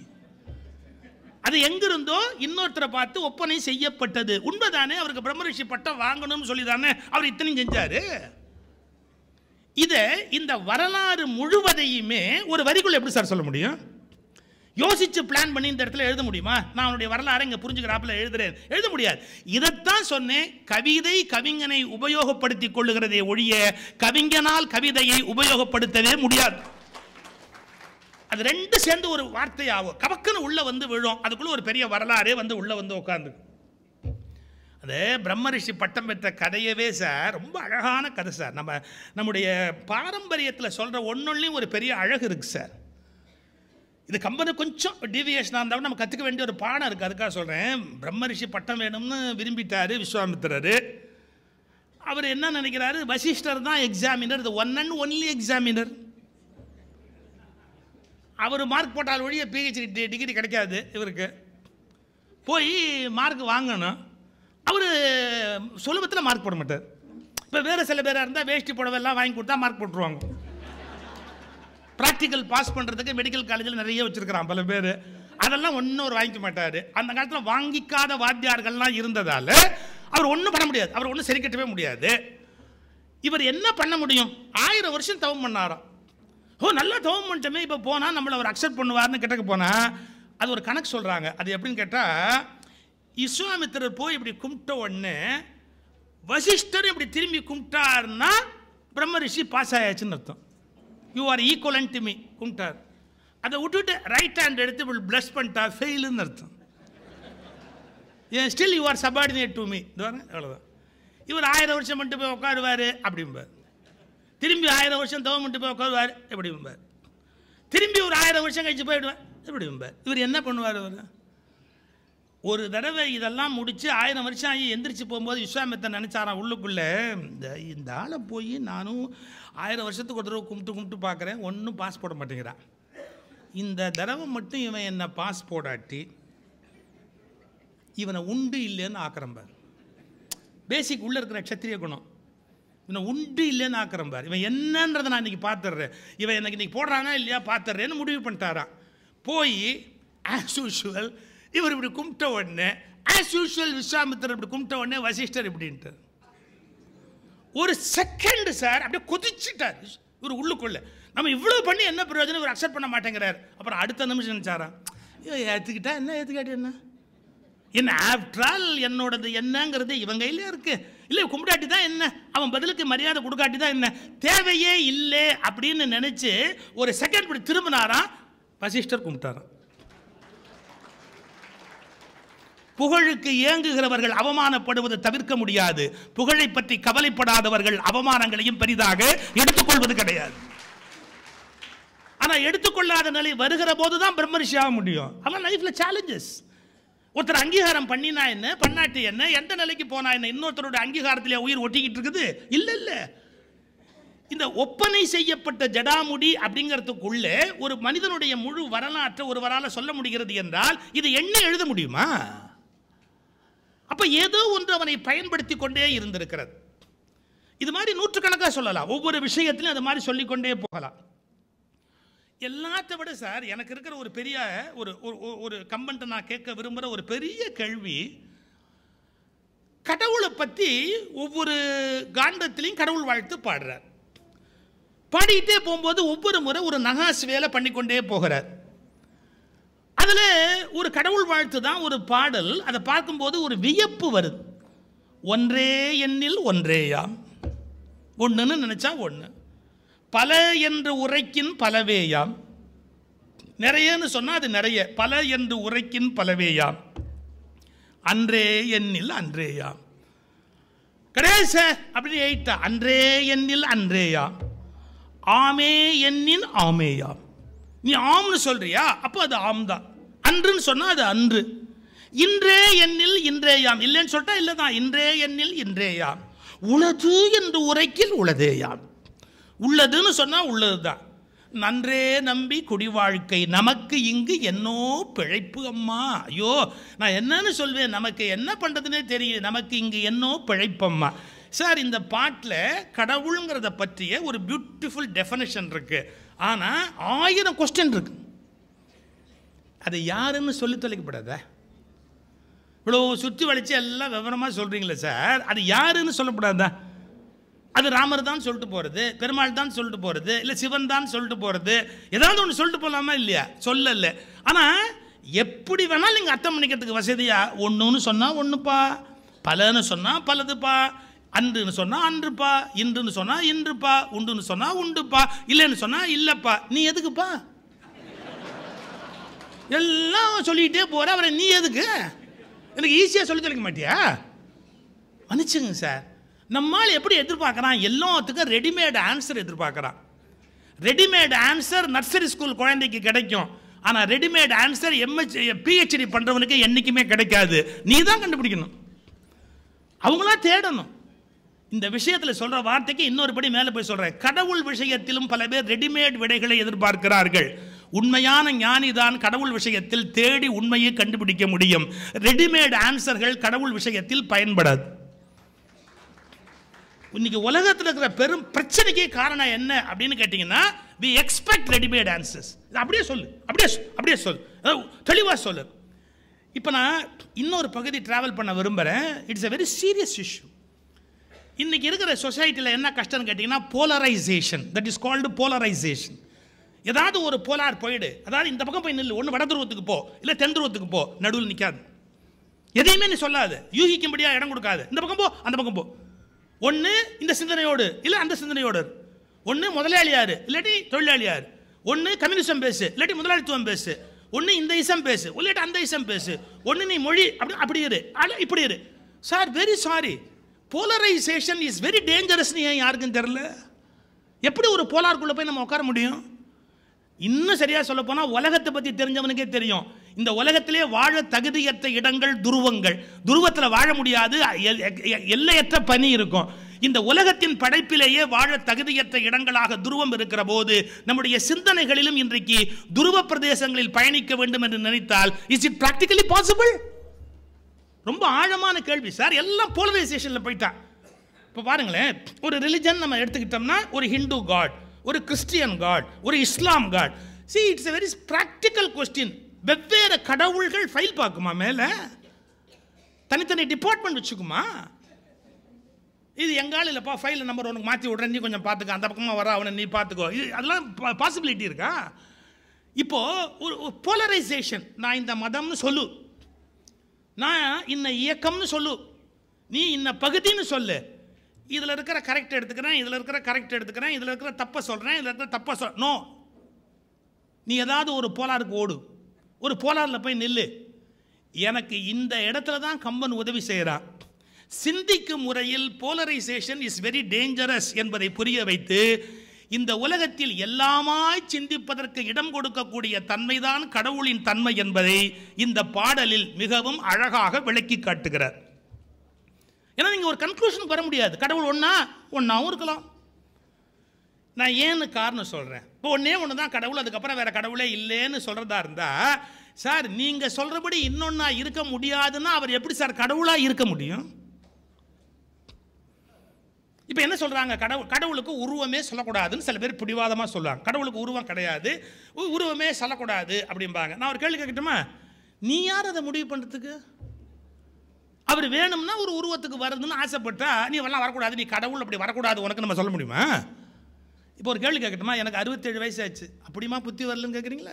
அது எங்கிருந்தோ இன்னொருத்தரை பார்த்து ஒப்பனை செய்யப்பட்டது உண்மைதானே அவருக்கு பிரம்மரிஷி பட்டம் வாங்கணும்னு சொல்லி தானே அவர் இத்தனையும் செஞ்சாரு இதை இந்த வரலாறு முழுவதையுமே ஒரு வரிக்குள்ள எப்படி சார் சொல்ல முடியும் யோசிச்சு பிளான் பண்ணி இந்த இடத்துல எழுத முடியுமா நான் அவனுடைய வரலாறை இங்கே புரிஞ்சுக்கிறாப்புல எழுதுறேன் எழுத முடியாது இதைத்தான் சொன்னேன் கவிதை கவிஞனை உபயோகப்படுத்திக் கொள்ளுகிறதே ஒழிய கவிஞனால் கவிதையை உபயோகப்படுத்தவே முடியாது அது ரெண்டு சேர்ந்து ஒரு வார்த்தையாகும் கபக்குன்னு உள்ள வந்து விழும் அதுக்குள்ள ஒரு பெரிய வரலாறே வந்து உள்ள வந்து உட்காந்து அது பிரம்மரிஷி பட்டம் பெற்ற கதையவே சார் ரொம்ப அழகான கதை சார் நம்ம நம்முடைய பாரம்பரியத்தில் சொல்கிற ஒன்னொன்னையும் ஒரு பெரிய அழகு இருக்குது சார் இது கம்பெனி கொஞ்சம் டீவியேஷனாக இருந்தாலும் நம்ம கற்றுக்க வேண்டிய ஒரு பாடம் இருக்குது அதுக்காக சொல்கிறேன் பிரம்மரிஷி பட்டம் வேணும்னு விரும்பிட்டாரு விஸ்வாமித்திரர் அவர் என்ன நினைக்கிறாரு வசிஷ்டர் தான் எக்ஸாமினர் இது ஒன் அண்ட் ஒன்லி எக்ஸாமினர் அவர் மார்க் போட்டால் ஒழிய பிஹெச்டி டிகிரி கிடைக்காது இவருக்கு போய் மார்க் வாங்கணும் அவர் சுலபத்தில் மார்க் போட மாட்டார் இப்போ வேறு சில பேராக இருந்தால் வேஷ்டி புடவெல்லாம் வாங்கி கொடுத்தா மார்க் போட்டுருவாங்க ப்ராக்டிக்கல் பாஸ் பண்ணுறதுக்கு மெடிக்கல் காலேஜில் நிறைய வச்சுருக்கிறான் பல பேர் அதெல்லாம் ஒன்றும் அவர் வாங்கிக்க மாட்டார் அந்த காலத்தில் வாங்கிக்காத வாத்தியார்கள்லாம் இருந்ததால் அவர் ஒன்றும் பண்ண முடியாது அவர் ஒன்றும் சரி கட்டவே முடியாது இவர் என்ன பண்ண முடியும் ஆயிரம் வருஷம் தவம் பண்ணாராம் ஓ நல்லா தவம் பண்ணிட்டோமே இப்போ போனால் நம்மளை அவர் அக்செப்ட் பண்ணுவார்னு கிட்டக்க போனால் அது ஒரு கணக்கு சொல்கிறாங்க அது எப்படின்னு கேட்டால் விஸ்வாமித்திரர் போய் இப்படி கும்பிட்ட உடனே வசிஷ்டர் இப்படி திரும்பி கும்பிட்டாருன்னா பிரம்ம ரிஷி பாஸ் ஆயாச்சுன்னு அர்த்தம் you are equal to me கும்பிட்டார் அதை விட்டுட்டு ரைட் ஹேண்ட் எடுத்து இப்படி ப்ளஸ் பண்ணிட்டா ஃபெயிலுன்னு அர்த்தம் ஏன் still you are subordinate to me இது பாருங்க அவ்வளோதான் இவர் ஆயிரம் வருஷம் மட்டும் போய் உட்காருவார் அப்படிம்பார் திரும்பி ஆயிரம் வருஷம் தவம் மட்டும் போய் உட்காருவார் எப்படிம்பார் திரும்பி ஒரு ஆயிரம் வருஷம் கழிச்சு போயிடுவார் எப்படிம்பார் இவர் என்ன பண்ணுவார் அவர் ஒரு தடவை இதெல்லாம் முடிச்சு ஆயிரம் வருஷம் ஆகி எந்திரிச்சு போகும்போது விஸ்வாமித்தன் நினச்சாராம் உள்ளுக்குள்ளே இந்த இந்த ஆளை போய் நானும் ஆயிரம் வருஷத்துக்கு ஒரு தடவை கும்பிட்டு கும்பிட்டு பார்க்குறேன் ஒன்றும் பாஸ் போட மாட்டேங்கிறான் இந்த தடவை மட்டும் இவன் என்னை பாஸ் போடாட்டி இவனை உண்டு இல்லைன்னு ஆக்கிரம்பார் பேசிக் உள்ளே இருக்கிற க்ஷத்திரிய குணம் இவனை உண்டு இல்லைன்னு ஆக்கிரம்பார் இவன் என்னன்றதை நான் இன்றைக்கி பார்த்துட்றேன் இவன் எனக்கு இன்றைக்கி போடுறானா இல்லையா பார்த்துட்றேன்னு முடிவு பண்ணிட்டாராம் போய் ஆஸ் யூஷுவல் இவர் இப்படி கும்பிட்ட உடனே ஆஸ் யூஷுவல் விஸ்வாமித்திரர் இப்படி கும்பிட்ட உடனே வசிஷ்டர் இப்படின்ட்டு ஒரு செகண்ட் சார் அப்படியே கொதிச்சிட்டார் இவர் உள்ளுக்குள்ள நம்ம இவ்வளோ பண்ணி என்ன பிரயோஜனம் இவர் அக்செப்ட் பண்ண மாட்டேங்கிறார் அப்புறம் அடுத்த நிமிஷம் நினச்சாராம் ஐயோ ஏற்றுக்கிட்டா என்ன ஏற்றுக்காட்டி என்ன என்ன ஆஃப்டர் ஆல் என்னோடது என்னங்கிறது இவன் கையிலே இருக்கு இல்லை கும்பிடாட்டி தான் என்ன அவன் பதிலுக்கு மரியாதை கொடுக்காட்டி தான் என்ன தேவையே இல்லை அப்படின்னு நினச்சி ஒரு செகண்ட் இப்படி திரும்பினாராம் வசிஷ்டர் கும்பிட்டாராம் புகழுக்கு ஏங்குகிறவர்கள் அவமானப்படுவதை தவிர்க்க முடியாது புகழை பற்றி கவலைப்படாதவர்கள் அவமானங்களையும் பெரிதாக எடுத்துக்கொள்வது கிடையாது ஆனா எடுத்துக்கொள்ளாத நிலை வருகிற போது தான் பிரம்மரிஷி ஆக முடியும் அவன் லைஃப்ல சேலஞ்சஸ் ஒருத்தர் அங்கீகாரம் பண்ணினா என்ன பண்ணாட்டி என்ன எந்த நிலைக்கு போனா என்ன இன்னொருத்தருடைய அங்கீகாரத்திலே உயிர் ஒட்டிக்கிட்டு இருக்குது இல்ல இல்ல இந்த ஒப்பனை செய்யப்பட்ட ஜடாமுடி அப்படிங்கிறதுக்குள்ளே ஒரு மனிதனுடைய முழு வரலாற்றை ஒருவரால் சொல்ல முடிகிறது என்றால் இது என்ன எழுத முடியுமா அப்ப ஏதோ ஒன்று அவனை பயன்படுத்தி கொண்டே இருந்திருக்கிறது இது மாதிரி நூற்றுக்கணக்காக சொல்லலாம் ஒவ்வொரு விஷயத்திலும் அது மாதிரி சொல்லிக்கொண்டே போகலாம் எல்லாத்த விட சார் எனக்கு இருக்கிற ஒரு பெரிய ஒரு ஒரு- ஒரு- ஒரு கம்பன்ட்டை நான் கேட்க விரும்புகிற ஒரு பெரிய கேள்வி கடவுளை பற்றி ஒவ்வொரு காண்டத்திலையும் கடவுள் வாழ்த்து பாடுறார் பாடிக்கிட்டே போகும்போது ஒவ்வொரு முறை ஒரு நகாஸ் வேலை பண்ணிக்கொண்டே போகிறார் அதில் ஒரு கடவுள் வாழ்த்து தான் ஒரு பாடல் அதை பார்க்கும்போது ஒரு வியப்பு வருது ஒன்றே எண்ணில் ஒன்றேயாம் ஒன்றுன்னு நினச்சா ஒன்று பல என்று உரைக்கின் பலவேயாம் நிறையன்னு சொன்னால் அது நிறைய பல என்று உரைக்கின் பலவேயாம் அன்றே எண்ணில் அன்றேயாம் கிடையாது சார் அப்படின்னு எயிட்டா அன்றே எண்ணில் அன்றேயாம் ஆமே எண்ணின் ஆமேயாம் நீ ஆம்னு சொல்றியா அப்போ அது ஆம் தான் அன்றுன்னு சொன்னா அது அன்று இன்றே எண்ணில் இன்றேயாம் இல்லைன்னு சொல்லிட்டா இல்லை தான் இன்றே எண்ணில் இன்றேயாம் உளது என்று உரைக்கில் உளதேயாம் உள்ளதுன்னு சொன்னா உள்ளதுதான் நன்றே நம்பி குடி வாழ்க்கை நமக்கு இங்கு என்னோ பிழைப்பு அம்மா ஐயோ நான் என்னன்னு சொல்வேன் நமக்கு என்ன பண்றதுனே தெரியும் நமக்கு இங்கு என்னோ பிழைப்பம்மா சார் இந்த பாட்டில் கடவுளுங்கிறத பற்றிய ஒரு பியூட்டிஃபுல் டெஃபனிஷன் இருக்கு ஆனால் ஆயிரம் கொஸ்டின் இருக்கு அது யாருன்னு சொல்லி தொலைக்கப்படாத இவ்வளோ சுற்றி வளைச்சு எல்லாம் விவரமாக சொல்கிறீங்களே சார் அது யாருன்னு சொல்லப்படாதா அது ராமர் தான் சொல்லிட்டு போகிறது பெருமாள் தான் சொல்லிட்டு போகிறது இல்லை சிவன் தான் சொல்லிட்டு போகிறது ஏதாவது ஒன்று சொல்லிட்டு போகலாமா இல்லையா சொல்லல ஆனால் எப்படி வேணாலும் நீங்கள் அர்த்தம் பண்ணிக்கிறதுக்கு வசதியா ஒன்றுன்னு சொன்னால் ஒன்றுப்பா பலன்னு சொன்னால் பலதுப்பா அன்றுன்னு சொன்னால் அன்றுப்பா இன்றுன்னு சொன்னால் இன்றுப்பா உண்டுன்னு சொன்னால் உண்டுப்பா இல்லைன்னு சொன்னால் இல்லைப்பா நீ எதுக்குப்பா எல்லாம் சொல்லிக்கிட்டே போகிற அவரை நீ எதுக்கு எனக்கு ஈஸியாக சொல்லி தொலைக்க மாட்டியா மன்னிச்சுங்க சார் நம்மால் எப்படி எதிர்பார்க்குறான் எல்லாத்துக்கும் ரெடிமேட் ஆன்சர் எதிர்பார்க்குறான் ரெடிமேட் ஆன்சர் நர்சரி ஸ்கூல் குழந்தைக்கு கிடைக்கும் ஆனால் ரெடிமேட் ஆன்சர் எம்ஹெச் பிஹெச்டி பண்ணுறவனுக்கு என்றைக்குமே கிடைக்காது நீ தான் கண்டுபிடிக்கணும் அவங்களா தேடணும் இந்த விஷயத்தில் சொல்ற வார்த்தைக்கு இன்னொரு படி மேலே போய் சொல்றேன் கடவுள் விஷயத்திலும் பல பேர் ரெடிமேட் விடைகளை எதிர்பார்க்கிறார்கள் உண்மையான ஞானி தான் கடவுள் விஷயத்தில் தேடி உண்மையை கண்டுபிடிக்க முடியும் ரெடிமேட் ஆன்சர்கள் கடவுள் விஷயத்தில் பயன்படாது இன்னைக்கு உலகத்தில் இருக்கிற பெரும் பிரச்சனைக்கே காரணம் என்ன அப்படின்னு கேட்டிங்கன்னா வி எக்ஸ்பெக்ட் ரெடிமேட் ஆன்சர்ஸ் அப்படியே சொல்லு அப்படியே சொல், அப்படியே சொல் தெளிவாக சொல்லு இப்போ நான் இன்னொரு பகுதி டிராவல் பண்ண விரும்புகிறேன் it's a very serious issue இன்னைக்கு இருக்கிற சொசைட்டியில் என்ன கஷ்டம்னு கேட்டிங்கன்னா polarisation that is called polarisation ஏதாவது ஒரு போலார் போயிடு அதாவது இந்த பக்கம் போய் நில்லு ஒன்று வட துருவத்துக்கு போ இல்லை தென் துருவத்துக்கு போ நடுவில் நிற்காது எதையுமே நீ சொல்லாது யூகிக்கும்படியா இடம் கொடுக்காது இந்த பக்கம் போ அந்த பக்கம் போ ஒன்று இந்த சிந்தனையோடு இல்லை அந்த சிந்தனையோடு ஒன்று முதலாளியாரு இல்லாட்டி தொழிலாளியார் ஒன்று கம்யூனிசம் பேசு இல்லாட்டி முதலாளித்துவம் பேசு ஒன்று இந்த இசம் பேசு இல்லாட்டி அந்த இசம் பேசு ஒன்று நீ மொழி அப்படி அப்படி இரு அல்ல இப்படி இரு sir very sorry polarisation is very டேஞ்சரஸ்னு ஏன் யாருக்கும் தெரில எப்படி ஒரு போலார்க்குள்ளே போய் நம்ம உட்கார முடியும் இன்னும் சரியா சொல்ல போனா உலகத்தை பத்தி தெரிஞ்சவனுக்கே தெரியும் இந்த உலகத்திலே வாழ தகுதியற்ற இடங்கள் துருவங்கள் துருவத்தில் வாழ முடியாது எல்- எ- எல்லையற்ற பனி இருக்கும் இந்த உலகத்தின் படைப்பிலேயே வாழ தகுதியற்ற இடங்களாக துருவம் இருக்கிற போது நம்முடைய சிந்தனைகளிலும் இன்றைக்கு துருவ பிரதேசங்களில் பயணிக்க வேண்டும் என்று நினைத்தால் இஸ் இட் பிராக்டிகலி பாசிபிள் ரொம்ப ஆழமான கேள்வி சார் எல்லாம் போலரைசேஷனில் போயிட்டா இப்போ பாருங்களேன் ஒரு ரிலிஜன் நம்ம எடுத்துக்கிட்டோம்னா ஒரு ஹிந்து காட் ஒரு கிறிஸ்டியன் காட் ஒரு Islam god see it's a very practical question வெவ்வேறு கடவுள்கள் ஃபைல் பார்க்குமா மேலே தனித்தனி டிபார்ட்மெண்ட் வச்சுக்குமா இது எங்கால இல்லைப்பா ஃபைல் நம்பர் உனக்கு மாற்றி விட்றேன் நீ கொஞ்சம் பார்த்துக்க அந்த பக்கமாக வர அவனை நீ பார்த்துக்கோ இது அதெல்லாம் பாசிபிலிட்டி இருக்கா இப்போ ஒரு போலரைசேஷன் நான் இந்த மதம்னு சொல்லு நான் இன்ன இயக்கம்னு சொல்லு நீ இன்ன பகுதின்னு சொல்லு இதில் இருக்கிற கரெக்ட் எடுத்துக்கிறேன் இதில் இருக்கிற கரெக்ட் எடுத்துக்கிறேன் இதில் இருக்கிற தப்பை சொல்கிறேன் இதில் இருக்கிற தப்பை சொல் நோ நீ ஏதாவது ஒரு போலாருக்கு ஓடு ஒரு போலாரில் போய் நில்லு எனக்கு இந்த இடத்துல தான் கம்பன் உதவி செய்கிறான் சிந்திக்கும் முறையில் போலரைசேஷன் இஸ் வெரி டேஞ்சரஸ் என்பதை புரிய வைத்து இந்த உலகத்தில் எல்லாமாய் சிந்திப்பதற்கு இடம் கொடுக்கக்கூடிய தன்மைதான் கடவுளின் தன்மை என்பதை இந்த பாடலில் மிகவும் அழகாக விளக்கி காட்டுகிறார் ஏன்னா நீங்கள் ஒரு கன்க்ளூஷனுக்கு வர முடியாது கடவுள் ஒன்றா ஒன்றாவும் இருக்கலாம் நான் ஏன்னு காரணம் சொல்கிறேன் இப்போ ஒன்றே ஒன்று தான் கடவுள் அதுக்கப்புறம் வேற கடவுளே இல்லைன்னு சொல்கிறதா இருந்தா சார் நீங்கள் சொல்கிறபடி இன்னொன்னா இருக்க முடியாதுன்னா அவர் எப்படி சார் கடவுளாக இருக்க முடியும் இப்போ என்ன சொல்கிறாங்க கடவுள் கடவுளுக்கு உருவமே சொல்லக்கூடாதுன்னு சில பேர் பிடிவாதமாக சொல்லுவாங்க கடவுளுக்கு உருவம் கிடையாது உ- உருவமே சொல்லக்கூடாது அப்படிம்பாங்க நான் ஒரு கேள்வி கேட்கட்டுமா நீ யார் அதை முடிவு பண்ணுறதுக்கு அவர் வேணும்னா ஒரு உருவத்துக்கு வருதுன்னு ஆசைப்பட்டா நீ எல்லாம் வரக்கூடாது நீ கடவுள் அப்படி வரக்கூடாது உனக்கு நம்ம சொல்ல முடியுமா இப்போ ஒரு கேள்வி கேட்கட்டுமா எனக்கு அறுபத்தேழு வயசு ஆச்சு அப்படிமா புத்தி வரலன்னு கேட்குறீங்களா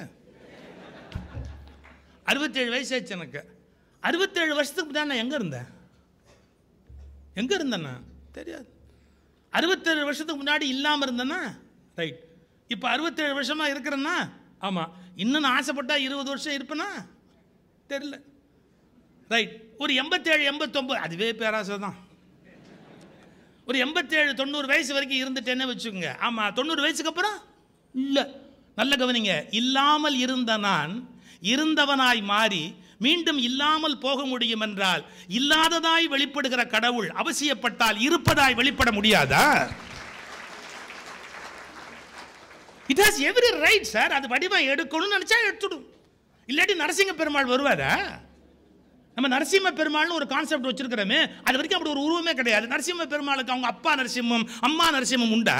அறுபத்தேழு வயசு ஆச்சு எனக்கு அறுபத்தேழு வருஷத்துக்கு தான் நான் எங்கே இருந்தேன் எங்கே இருந்தேன்னா தெரியாது அறுபத்தேழு வருஷத்துக்கு முன்னாடி இல்லாமல் இருந்தேன்னா ரைட் இப்போ அறுபத்தேழு வருஷமாக இருக்கிறேன்னா ஆமாம் இன்னும் நான் ஆசைப்பட்டா இருபது வருஷம் இருப்பேனா தெரியல ரைட் ஒரு எண்பத்தேழு எண்பத்தொம்பது அதுவே பேராசை தான் ஒரு எண்பத்தேழு தொண்ணூறு வயசு வரைக்கும் இருந்துட்டேன்னு வச்சுக்கோங்க ஆமாம் தொண்ணூறு வயசுக்கு அப்புறம் இல்லை நல்ல கவனிங்க இல்லாமல் இருந்த நான் இருந்தவனாய் மாறி மீண்டும் இல்லாமல் போக முடியும் என்றால் இல்லாததாய் வெளிப்படுகிற கடவுள் அவசியப்பட்டால் இருப்பதாய் வெளிப்பட முடியாதா it has every right sir அது வடிவம் எடுக்கணும்னு நினைச்சா எடுத்துடும் இல்லாட்டி நரசிங்க பெருமாள் வருவாரா நம்ம நரசிம்ம பெருமாள்னு ஒரு கான்செப்ட் வச்சிருக்கிறோமே அது வரைக்கும் அப்படி ஒரு உருவமே கிடையாது நரசிம்ம பெருமாளுக்கு அவங்க அப்பா நரசிம்மம் அம்மா நரசிம்மம் உண்டா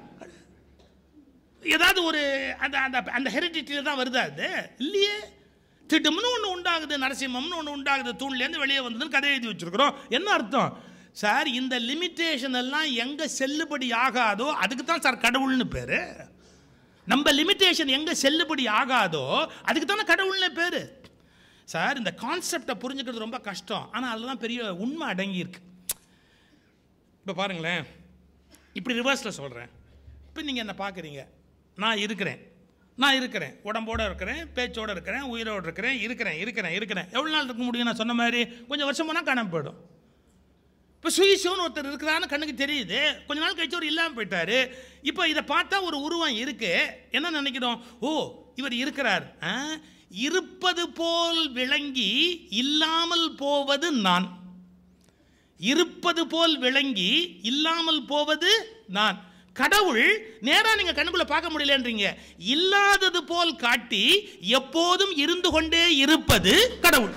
ஏதாவது ஒரு அந்த அந்த அந்த ஹெரிடிட்டியில் தான் வருதா அது இல்லையே திட்டம்னு ஒன்று உண்டாகுது நரசிம்மம்னு ஒன்று உண்டாகுது தூண்லேருந்து வெளியே வந்ததுன்னு கதை எழுதி வச்சிருக்கிறோம் என்ன அர்த்தம் சார் இந்த லிமிட்டேஷன் எல்லாம் எங்கே செல்லுபடி ஆகாதோ அதுக்கு தான் சார் கடவுள்னு பேர் நம்ம லிமிட்டேஷன் எங்கே செல்லுபடி ஆகாதோ அதுக்கு தானே கடவுள்னு பேர் சார் இந்த கான்செப்டை புரிஞ்சுக்கிறது ரொம்ப கஷ்டம் ஆனால் அதில் தான் பெரிய உண்மை அடங்கி இருக்கு இப்போ பாருங்களேன் இப்படி ரிவர்ஸில் சொல்கிறேன் இப்போ நீங்கள் என்ன பார்க்குறீங்க நான் இருக்கிறேன் நான் இருக்கிறேன் உடம்போடு இருக்கிறேன் பேச்சோடு இருக்கிறேன் உயிரோடு இருக்கிறேன் இருக்கிறேன் இருக்கிறேன் இருக்கிறேன் எவ்வளோ நாள் இருக்க முடியும் நான் சொன்ன மாதிரி கொஞ்சம் வருஷம் போனால் காணாம போயிடும் இப்போ சுயிஷோன்னு ஒருத்தர் இருக்கிறான்னு கண்ணுக்கு தெரியுது கொஞ்ச நாள் கழிச்சு ஒரு இல்லாமல் போயிட்டாரு இப்போ இதை பார்த்தா ஒரு உருவம் இருக்கு என்ன நினைக்கிறோம் ஓ இவர் இருக்கிறார் ஆ, இருப்பது போல் விளங்கி இல்லாமல் போவது நான் இருப்பது போல் விளங்கி இல்லாமல் போவது நான் கடவுள் நேரா நீங்க கண்ணுக்குள்ள பார்க்க முடியலன்றீங்க இல்லாதது போல் காட்டி எப்போதும் இருந்து கொண்டே இருப்பது கடவுள்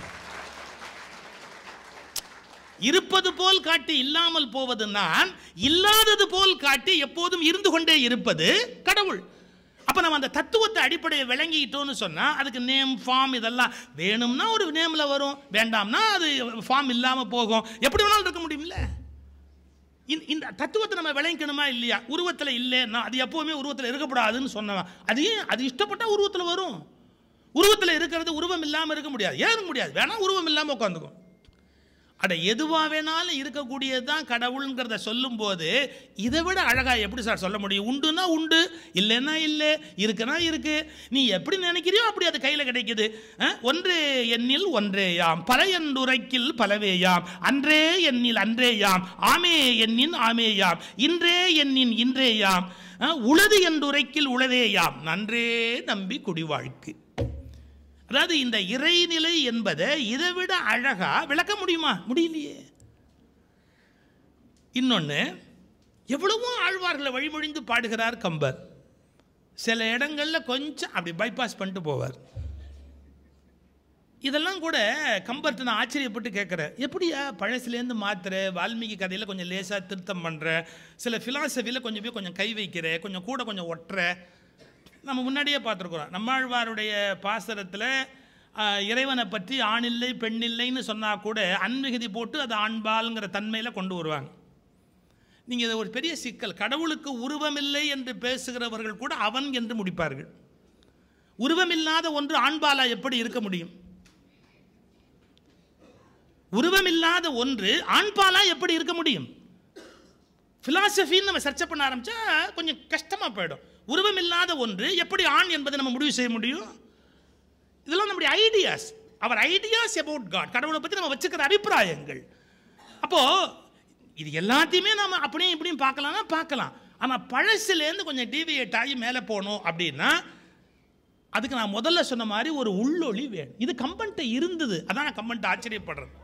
இருப்பது போல் காட்டி இல்லாமல் போவது நான் இல்லாதது போல் காட்டி எப்போதும் இருந்து கொண்டே இருப்பது கடவுள் அப்ப நம்ம அந்த தத்துவத்தை அடிப்படையை விளங்கிட்டோம்னு சொன்னா அதுக்கு நேம் ஃபார்ம் இதெல்லாம் வேணும்னா ஒரு நேம்ல வரும் வேண்டாம்னா அது ஃபார்ம் இல்லாம போகும் எப்படி வேணாலும் இருக்க முடியும்ல இந்த- இந்த தத்துவத்தை நம்ம விளங்கிக்கணுமா இல்லையா உருவத்தில் இல்லைன்னா அது எப்பவுமே உருவத்தில் இருக்கக்கூடாதுன்னு சொன்னவன் அது ஏன் அது இஷ்டப்பட்டா உருவத்தில் வரும் உருவத்தில் இருக்கிறது உருவம் இல்லாமல் இருக்க முடியாது ஏன் இருக்க முடியாது வேணா உருவம் இல்லாமல் உட்காந்துக்கும் அட எதுவாக வேணாலும் இருக்கக்கூடியது தான் கடவுளுங்கிறத சொல்லும்போது இதை விட அழகாக எப்படி சார் சொல்ல முடியும் உண்டுன்னா உண்டு இல்லைன்னா இல்லை இருக்குன்னா இருக்கு நீ எப்படி நினைக்கிறியோ அப்படி அது கையில் கிடைக்குது அஹ், ஒன்றே எண்ணில் ஒன்றேயாம் பல என்றுரைக்கில் பலவேயாம் அன்றே எண்ணில் அன்றேயாம் ஆமே எண்ணின் ஆமேயாம் இன்றே எண்ணின் இன்றேயாம் அஹ், உளது என்றுரைக்கில் உளதேயாம் நன்றே நம்பி குடிவாழ்க்கு அதாவது இந்த இறைநிலை என்பதை இதை விட அழகா விளக்க முடியுமா முடியலையே இன்னொன்று எவ்வளவோ ஆழ்வார்களை வழிமொழிந்து பாடுகிறார் கம்பர் சில இடங்கள்ல கொஞ்சம் அப்படி பைபாஸ் பண்ணிட்டு போவார் இதெல்லாம் கூட கம்பர்ட்ட நான் ஆச்சரியப்பட்டு கேட்குறேன் எப்படியா பழசுலேருந்து மாத்துற வால்மீகி கதையில் கொஞ்சம் லேசாக திருத்தம் பண்ணுற சில ஃபிலாசபியில் கொஞ்சம் போய் கொஞ்சம் கை வைக்கிற கொஞ்சம் கூட கொஞ்சம் ஒட்டுற நம்ம முன்னாடியே பார்த்துருக்குறோம் நம்மாழ்வாருடைய பாசரத்தில் இறைவனை பற்றி ஆண் இல்லை பெண் இல்லைன்னு சொன்னால் கூட அன்மிகுதி போட்டு அது ஆண்பால்ங்கிற தன்மையில் கொண்டு வருவாங்க நீங்கள் இதை ஒரு பெரிய சிக்கல் கடவுளுக்கு உருவமில்லை என்று பேசுகிறவர்கள் கூட அவன் என்று முடிப்பார்கள் உருவமில்லாத ஒன்று ஆண்பாலா எப்படி இருக்க முடியும் உருவமில்லாத ஒன்று ஆண்பாலா எப்படி இருக்க முடியும் ஃபிலாசபின்னு நம்ம சர்ச்சை பண்ண ஆரம்பிச்சா கொஞ்சம் கஷ்டமாக போயிடும் உருவமில்லாத ஒன்று எப்படி ஆண் என்பதை நம்ம முடிவு செய்ய முடியும் இதெல்லாம் நம்முடைய ஐடியாஸ் அவர் ஐடியாஸ் அபவுட் காட் கடவுளை பற்றி நம்ம வச்சுக்கிற அபிப்பிராயங்கள் அப்போ இது எல்லாத்தையுமே நம்ம அப்படியும் இப்படியும் பார்க்கலாம்னா பார்க்கலாம் ஆனால் பழசுலேருந்து கொஞ்சம் டீவியேட் ஆகி மேலே போகணும் அப்படின்னா அதுக்கு நான் முதல்ல சொன்ன மாதிரி ஒரு உள்ளொளி வேணும் இது கம்பன்ட்ட இருந்தது அதான் நான் கம்பன்ட்ட ஆச்சரியப்படுறேன்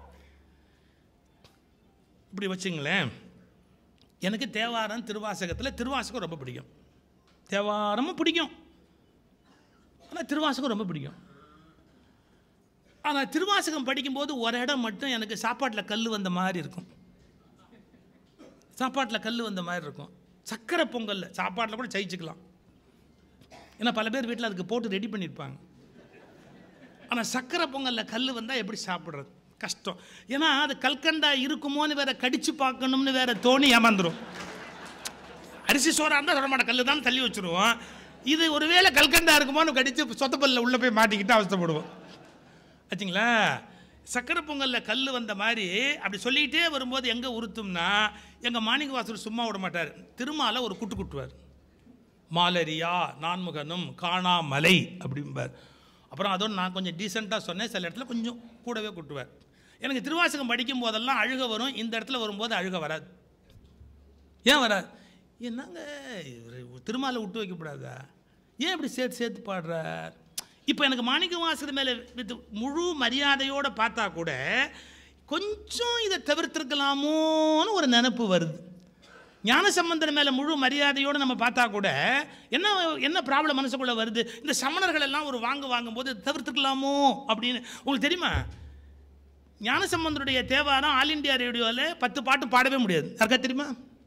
இப்படி வச்சுங்களேன் எனக்கு தேவாரம் திருவாசகத்தில் திருவாசகம் ரொம்ப பிடிக்கும் தேவாரமும் பிடிக்கும் ஆனால் திருவாசகம் ரொம்ப பிடிக்கும் ஆனால் திருவாசகம் படிக்கும்போது ஒரு இடம் மட்டும் எனக்கு சாப்பாட்டில் கல் வந்த மாதிரி இருக்கும் சாப்பாட்டில் கல் வந்த மாதிரி இருக்கும் சக்கரை பொங்கலில் சாப்பாட்டில் கூட ஜெயிச்சுக்கலாம் ஏன்னா பல பேர் வீட்டில் அதுக்கு போட்டு ரெடி பண்ணியிருப்பாங்க ஆனால் சக்கரை பொங்கலில் கல் வந்தால் எப்படி சாப்பிட்றது கஷ்டம் ஏன்னா அது கல்கண்டா இருக்குமோன்னு வேற கடிச்சு பார்க்கணும்னு வேற தோணி ஏமாந்துரும் அரிசி சோறா இருந்தால் சொல்ல மாட்டேன் கல் தான் தள்ளி வச்சுருவோம் இது ஒருவேளை கல்கண்டா இருக்குமோன்னு கடிச்சு சொத்தப்பல்ல உள்ளே போய் மாட்டிக்கிட்டு அவஸ்தைப்படுவோம் ஆச்சுங்களா சக்கரை பொங்கலில் கல் வந்த மாதிரி அப்படி சொல்லிக்கிட்டே வரும்போது எங்கே உறுத்தும்னா எங்கள் மாணிக்க வாசல் சும்மா விட மாட்டார் திருமால ஒரு குட்டு குட்டுவார் மாலரியா நான்முகனும் காணாமலை அப்படிம்பார் அப்புறம் அதோடு நான் கொஞ்சம் டீசெண்டாக சொன்னேன் சில இடத்துல கொஞ்சம் கூடவே குட்டுவார் எனக்கு திருவாசகம் படிக்கும் போதெல்லாம் அழுக வரும் இந்த இடத்துல வரும்போது அழுக வராது ஏன் வராது என்னங்க இவரு திருமாலை விட்டு வைக்கக்கூடாதா ஏன் இப்படி சேர்த்து சேர்த்து பாடுறார் இப்போ எனக்கு மாணிக்க வாசகர் மேலே வித் முழு மரியாதையோடு பார்த்தா கூட கொஞ்சம் இதை தவிர்த்திருக்கலாமோன்னு ஒரு நினப்பு வருது ஞானசம்பந்தர் மேலே முழு மரியாதையோடு நம்ம பார்த்தா கூட என்ன என்ன ப்ராப்ளம் மனசுக்குள்ளே வருது இந்த சமணர்கள் எல்லாம் ஒரு வாங்கு வாங்கும்போது தவிர்த்துக்கலாமோ அப்படின்னு உங்களுக்கு தெரியுமா ஞானசம்பந்தருடைய தேவாரம் ஆல் இண்டியா ரேடியோவில் பத்து பாட்டு பாடவே முடியாது யாருக்கா தெரியுமா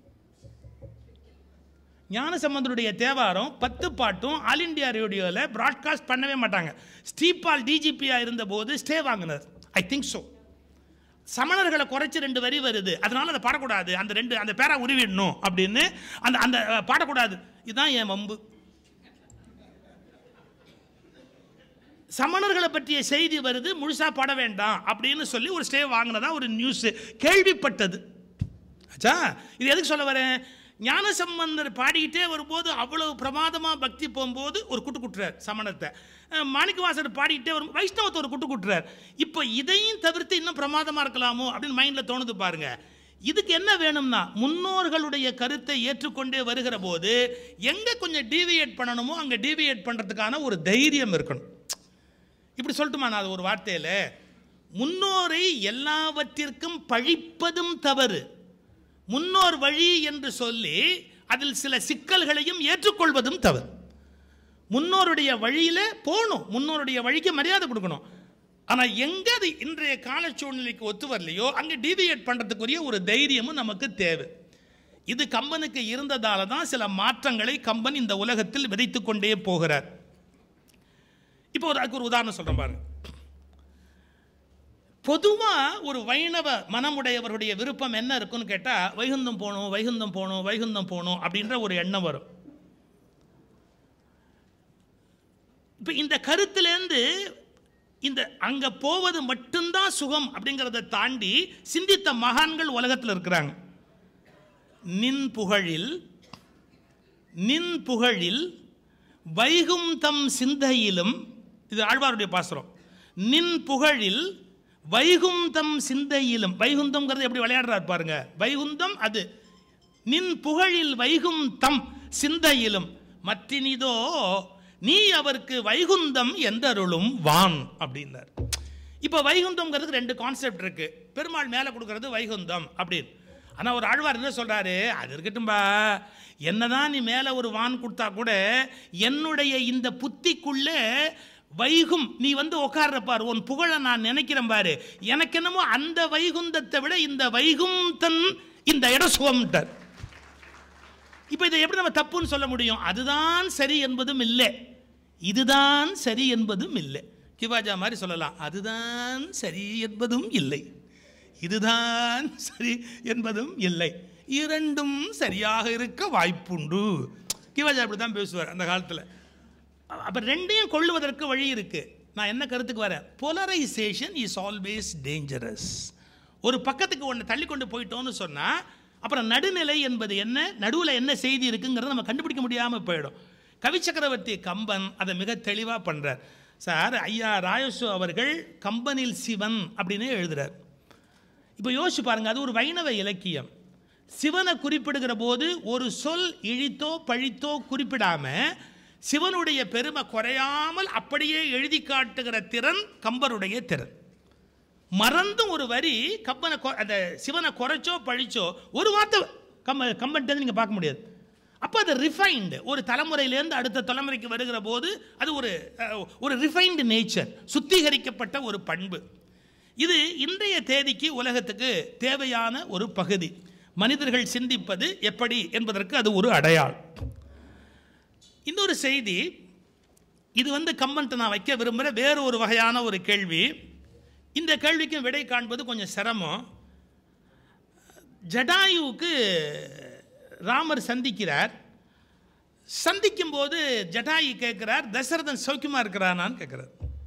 ஞானசம்பந்தருடைய தேவாரம் பத்து பாட்டும் ஆல் இண்டியா ரேடியோவில் ப்ராட்காஸ்ட் பண்ணவே மாட்டாங்க ஸ்டீபால் டிஜிபியாக இருந்தபோது ஸ்டே வாங்கினார் ஐ திங்க் ஸோ சமணர்களை குறைச்சி ரெண்டு வரி வருது அதனால அதை பாடக்கூடாது அந்த ரெண்டு அந்த பேரா உருவிடணும் அப்படின்னு அந்த அந்த அஹ், பாடக்கூடாது இதுதான் என் வம்பு சமணர்களை பற்றிய செய்தி வருது முழுசா பாட வேண்டாம் அப்படின்னு சொல்லி ஒரு ஸ்டே வாங்கினதா ஒரு நியூஸ் கேள்விப்பட்டது ஆச்சா இது எதுக்கு சொல்ல வரேன் ஞானசம்பந்தர் பாடிக்கிட்டே வரும்போது அவ்வளவு பிரமாதமாக பக்தி போகும்போது ஒரு குட்டு குட்டுறார் சமணத்தை அஹ் மாணிக்கவாசர் பாடிக்கிட்டே வரும் வைஷ்ணவத்தை ஒரு குட்டு குட்டுறார் இப்போ இதையும் தவிர்த்து இன்னும் பிரமாதமாக இருக்கலாமோ அப்படின்னு மைண்டில் தோணுது பாருங்க இதுக்கு என்ன வேணும்னா முன்னோர்களுடைய கருத்தை ஏற்றுக்கொண்டே வருகிற போது எங்கே கொஞ்சம் டீவியேட் பண்ணணுமோ அங்கே டீவியேட் பண்ணுறதுக்கான ஒரு தைரியம் இருக்கணும் இப்படி சொல்லட்டுமா நான் அது ஒரு வார்த்தையில் முன்னோரை எல்லாவற்றிற்கும் பழிப்பதும் தவறு முன்னோர் வழி என்று சொல்லி அதில் சில சிக்கல்களையும் ஏற்றுக்கொள்வதும் தவறு முன்னோருடைய வழியில போகணும் முன்னோருடைய வழிக்கு மரியாதை கொடுக்கணும் ஆனா எங்க அது இன்றைய கால சூழ்நிலைக்கு ஒத்து வரலையோ அங்க டீவியேட் பண்றதுக்குரிய ஒரு தைரியமும் நமக்கு தேவை இது கம்பனுக்கு இருந்ததால தான் சில மாற்றங்களை கம்பன் இந்த உலகத்தில் விதைத்துக் கொண்டே போகிறார் இப்போ ஒரு அதுக்கு ஒரு உதாரணம் சொல்றேன் பாருங்க பொதுவா ஒரு வைணவ மனமுடையவருடைய விருப்பம் என்ன இருக்குன்னு கேட்டா வைகுந்தம் போகணும் வைகுந்தம் போகணும் வைகுந்தம் போகணும் அப்படின்ற ஒரு எண்ணம் வரும் இப்போ இந்த கருத்திலேருந்து இந்த அங்க போவது மட்டும்தான் சுகம் அப்படிங்கிறத தாண்டி சிந்தித்த மகான்கள் உலகத்தில் இருக்கிறாங்க நின் புகழில் நின் புகழில் வைகும் தம் சிந்தையிலும் இது ஆழ்வாருடைய பாசுரம் நின் புகழில் வைகும் தம் சிந்தையிலும் வைகுந்தம்ங்கிறது எப்படி விளையாடுறாரு பாருங்க வைகுந்தம் அது நின் புகழில் வைகும் தம் சிந்தையிலும் மற்றினிதோ நீ அவருக்கு வைகுந்தம் என்றருளும் வான் அப்படின்னார் இப்போ வைகுந்தம்ங்கிறதுக்கு ரெண்டு கான்செப்ட் இருக்கு பெருமாள் மேலே கொடுக்கறது வைகுந்தம் அப்படின்னு ஆனால் ஒரு ஆழ்வார் என்ன சொல்றாரு அது இருக்கட்டும்பா என்னதான் நீ மேலே ஒரு வான் கொடுத்தா கூட என்னுடைய இந்த புத்திக்குள்ளே வைகும் நீ வந்து உட்கார்ற பாரு உன் புகழை நான் நினைக்கிறேன் பாரு எனக்கு என்னமோ அந்த வைகுந்தத்தை விட இந்த வைகுந்தன் இந்த இடம் சுகம்ட்டார் இப்போ இதை எப்படி நம்ம தப்புன்னு சொல்ல முடியும் அதுதான் சரி என்பதும் இல்லை இதுதான் சரி என்பதும் இல்லை கிவாஜா மாதிரி சொல்லலாம் அதுதான் சரி என்பதும் இல்லை இதுதான் சரி என்பதும் இல்லை இரண்டும் சரியாக இருக்க வாய்ப்புண்டு கிவாஜா அப்படி தான் பேசுவார் அந்த காலத்தில் அப்போ ரெண்டையும் கொள்ளுவதற்கு வழி இருக்கு நான் என்ன கருத்துக்கு வரேன் போலரைசேஷன் இஸ் ஆல்வேஸ் டேஞ்சரஸ் ஒரு பக்கத்துக்கு ஒன்று தள்ளி கொண்டு போயிட்டோம்னு சொன்னால் அப்புறம் நடுநிலை என்பது என்ன நடுவில் என்ன செய்தி இருக்குங்கிறத நம்ம கண்டுபிடிக்க முடியாமல் போயிடும் கவி சக்கரவர்த்தி கம்பன் அதை மிக தெளிவாக பண்ணுறார் சார் ஐயா ராயசு அவர்கள் கம்பனில் சிவன் அப்படின்னே எழுதுறார் இப்போ யோசிச்சு பாருங்க அது ஒரு வைணவ இலக்கியம் சிவனை குறிப்பிடுகிற போது ஒரு சொல் இழித்தோ பழித்தோ குறிப்பிடாம சிவனுடைய பெருமை குறையாமல் அப்படியே எழுதி காட்டுகிற திறன் கம்பருடைய திறன் மறந்தும் ஒரு வரி கம்பனை கொ- அந்த சிவனை குறைச்சோ பழிச்சோ ஒரு வார்த்தை கம்ப கம்பன்ட்டு நீங்கள் பார்க்க முடியாது அப்போ அது ரிஃபைன்டு ஒரு தலைமுறையிலேருந்து அடுத்த தலைமுறைக்கு வருகிற போது அது ஒரு அஹ், ஒரு ரிஃபைன்டு நேச்சர் சுத்திகரிக்கப்பட்ட ஒரு பண்பு இது இன்றைய தேதிக்கு உலகத்துக்கு தேவையான ஒரு பகுதி மனிதர்கள் சிந்திப்பது எப்படி என்பதற்கு அது ஒரு அடையாளம் இன்னொரு செய்தி இது வந்து கம்பன்ட்டு நான் வைக்க விரும்புகிற வேறு ஒரு வகையான ஒரு கேள்வி இந்த கேள்விக்கும் விடை காண்பது கொஞ்சம் சிரமம் ஜடாயுவுக்கு ராமர் சந்திக்கிறார் சந்திக்கும் போது ஜடாயு கேட்கிறார் தசரதன் சௌக்கியமா இருக்கிறானான்னு கேட்கிறார்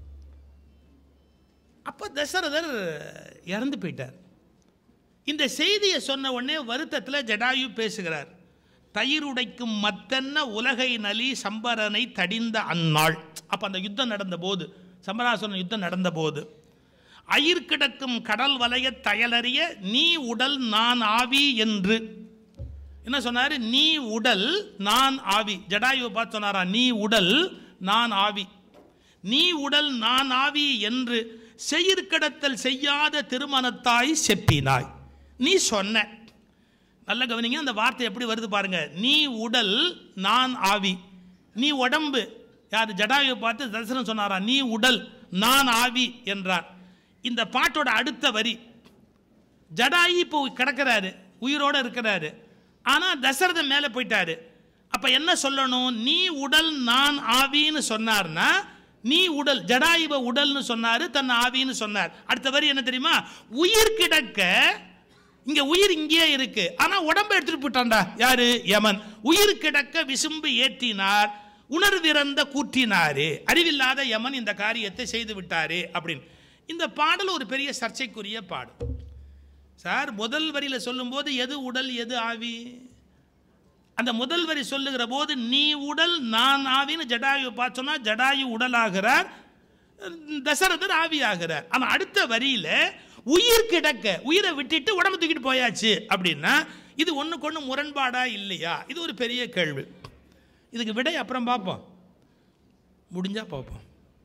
அப்போ தசரதர் இறந்து போயிட்டார் இந்த செய்தியை சொன்ன உடனே வருத்தத்தில் ஜடாயு பேசுகிறார் தயிர் உடைக்கும் மத்தென்ன உலகை நலி சம்பரனை தடிந்த அந்நாள் அப்போ அந்த யுத்தம் நடந்த போது சம்பராசுரன் யுத்தம் நடந்த போது அயிர் கிடக்கும் கடல் வலைய தயலறிய நீ உடல் நான் ஆவி என்று என்ன சொன்னார் நீ உடல் நான் ஆவி ஜடாயுவை பார்த்து சொன்னாரா நீ உடல் நான் ஆவி நீ உடல் நான் ஆவி என்று செயிர்கடத்தல் செய்யாத திருமணத்தாய் செப்பினாய் நீ சொன்ன நல்ல கவனிங்க அந்த வார்த்தை எப்படி வருது பாருங்க நீ உடல் நான் ஆவி நீ உடம்பு யார் ஜடாயுவை பார்த்து தரிசனம் சொன்னாரா நீ உடல் நான் ஆவி என்றார் இந்த பாட்டோட அடுத்த வரி ஜடாயி இப்போ கிடக்கிறாரு உயிரோட இருக்கிறாரு ஆனா தசரதன் மேலே போயிட்டாரு அப்ப என்ன சொல்லணும் நீ உடல் நான் ஆவின்னு சொன்னார்னா நீ உடல் ஜடாயுவ உடல்னு சொன்னாரு தன் ஆவின்னு சொன்னார் அடுத்த வரி என்ன தெரியுமா உயிர் கிடக்க இங்க உயிர் இங்கேயே இருக்கு ஆனா உடம்ப எடுத்துட்டு போயிட்டான்டா யாரு யமன் உயிர் கிடக்க விசும்பு ஏற்றினார் உணர்விறந்த கூற்றினாரே அறிவில்லாத யமன் இந்த காரியத்தை செய்து விட்டாரே அப்படின்னு இந்த பாடல் ஒரு பெரிய சர்ச்சைக்குரிய பாடல் சார் முதல் வரியில் சொல்லும்போது எது உடல் எது ஆவி அந்த முதல் வரி சொல்லுகிற போது நீ உடல் நான் ஆவின்னு ஜடாயு பார்த்தோன்னா ஜடாயு உடலாகிறார் தசரதர் ஆவி ஆகிறார் ஆனால் அடுத்த வரியில உயிர் கிடக்க உயிரை விட்டுட்டு உடம்பு தூக்கிட்டு போயாச்சு அப்படின்னா இது ஒண்ணுக்கு ஒண்ணு முரண்பாடா இல்லையா இது ஒரு பெரிய கேள்வி இதுக்கு விடை அப்புறம் பார்ப்போம் முடிஞ்சா பார்ப்போம்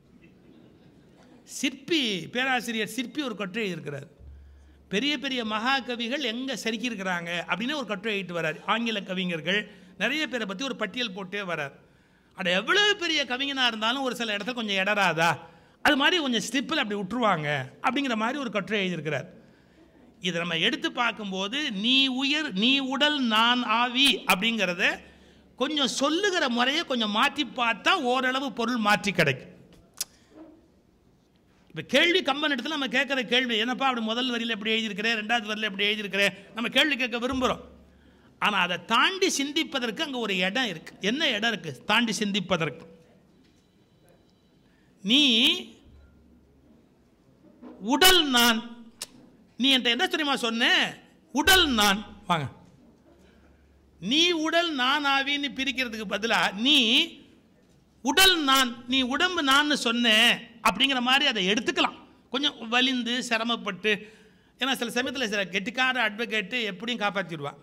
சிற்பி பேராசிரியர் சிற்பி ஒரு கட்டுரை இருக்கிறார் பெரிய பெரிய மகாகவிகள் எங்கே செருக்கியிருக்கிறாங்க அப்படின்னு ஒரு கட்டுரை எழுதிட்டு வரார் ஆங்கில கவிஞர்கள் நிறைய பேரை பற்றி ஒரு பட்டியல் போட்டே வரார் அட எவ்வளோ பெரிய கவிஞனாக இருந்தாலும் ஒரு சில இடத்துல கொஞ்சம் இடராதா அது மாதிரி கொஞ்சம் ஸ்லிப்பில் அப்படி விட்டுருவாங்க அப்படிங்கிற மாதிரி ஒரு கட்டுரை எழுதியிருக்கிறார் இதை நம்ம எடுத்து பார்க்கும்போது நீ உயிர் நீ உடல் நான் ஆவி அப்படிங்கிறத கொஞ்சம் சொல்லுகிற முறையை கொஞ்சம் மாற்றி பார்த்தா ஓரளவு பொருள் மாற்றி கிடைக்கும் இப்போ கேள்வி கம்பன் இடத்துல நம்ம கேட்குற கேள்வி என்னப்பா அப்படி முதல் வரியில் எப்படி எழுதியிருக்கிறேன் ரெண்டாவது வரியில் எப்படி எழுதியிருக்கிறேன் நம்ம கேள்வி கேட்க விரும்புகிறோம் ஆனால் அதை தாண்டி சிந்திப்பதற்கு அங்கே ஒரு இடம் இருக்குது என்ன இடம் இருக்குது தாண்டி சிந்திப்பதற்கு நீ உடல் நான் நீ என்கிட்ட என்ன தெரியுமா சொன்ன உடல் நான் வாங்க நீ உடல் நான் ஆவின்னு பிரிக்கிறதுக்கு பதிலாக நீ உடல் நான் நீ உடம்பு நான் சொன்ன அப்படிங்கிற மாதிரி அதை எடுத்துக்கலாம் கொஞ்சம் வலிந்து சிரமப்பட்டு ஏன்னா சில சமயத்தில் சில கெட்டிக்கார அட்வொகேட்டு எப்படியும் காப்பாற்றிடுவா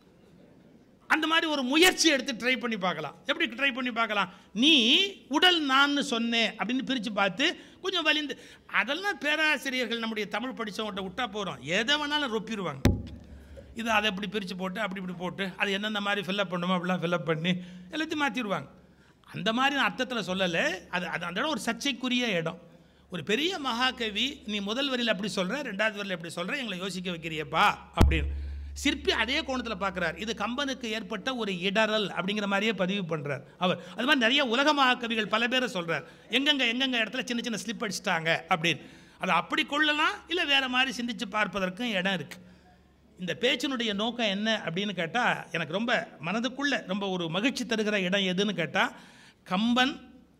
அந்த மாதிரி ஒரு முயற்சி எடுத்து ட்ரை பண்ணி பார்க்கலாம் எப்படி ட்ரை பண்ணி பார்க்கலாம் நீ உடல் நான் சொன்னேன் அப்படின்னு பிரித்து பார்த்து கொஞ்சம் வலிந்து அதெல்லாம் பேராசிரியர்கள் நம்முடைய தமிழ் படித்தவங்கள்ட்ட விட்டா போகிறோம் எதை வேணாலும் ரொப்பிடுவாங்க இது அதை இப்படி பிரித்து போட்டு அப்படி இப்படி போட்டு அது என்னென்ன மாதிரி ஃபில்லப் பண்ணுமோ அப்படிலாம் ஃபில்லப் பண்ணி எல்லாத்தையும் மாற்றிடுவாங்க அந்த மாதிரி நான் அர்த்தத்தில் சொல்லலை அது அது அந்த இடம் ஒரு சர்ச்சைக்குரிய இடம் ஒரு பெரிய மகாகவி நீ முதல் வரியில் அப்படி சொல்கிற ரெண்டாவது வரியில் எப்படி சொல்கிற எங்களை யோசிக்க வைக்கிறியப்பா அப்படின்னு சிற்பி அதே கோணத்தில் பார்க்குறார் இது கம்பனுக்கு ஏற்பட்ட ஒரு இடரல் அப்படிங்கிற மாதிரியே பதிவு பண்ணுறார் அவர் அது மாதிரி நிறைய உலக மகாகவிகள் பல பேரை சொல்கிறார் எங்கெங்க எங்கெங்க இடத்துல சின்ன சின்ன ஸ்லிப் அடிச்சிட்டாங்க அப்படின்னு அதை அப்படி கொள்ளலாம் இல்லை வேறு மாதிரி சிந்திச்சு பார்ப்பதற்கும் இடம் இருக்குது இந்த பேச்சினுடைய நோக்கம் என்ன அப்படின்னு கேட்டால் எனக்கு ரொம்ப மனதுக்குள்ள ரொம்ப ஒரு மகிழ்ச்சி தருகிற இடம் எதுன்னு கேட்டால் கம்பன்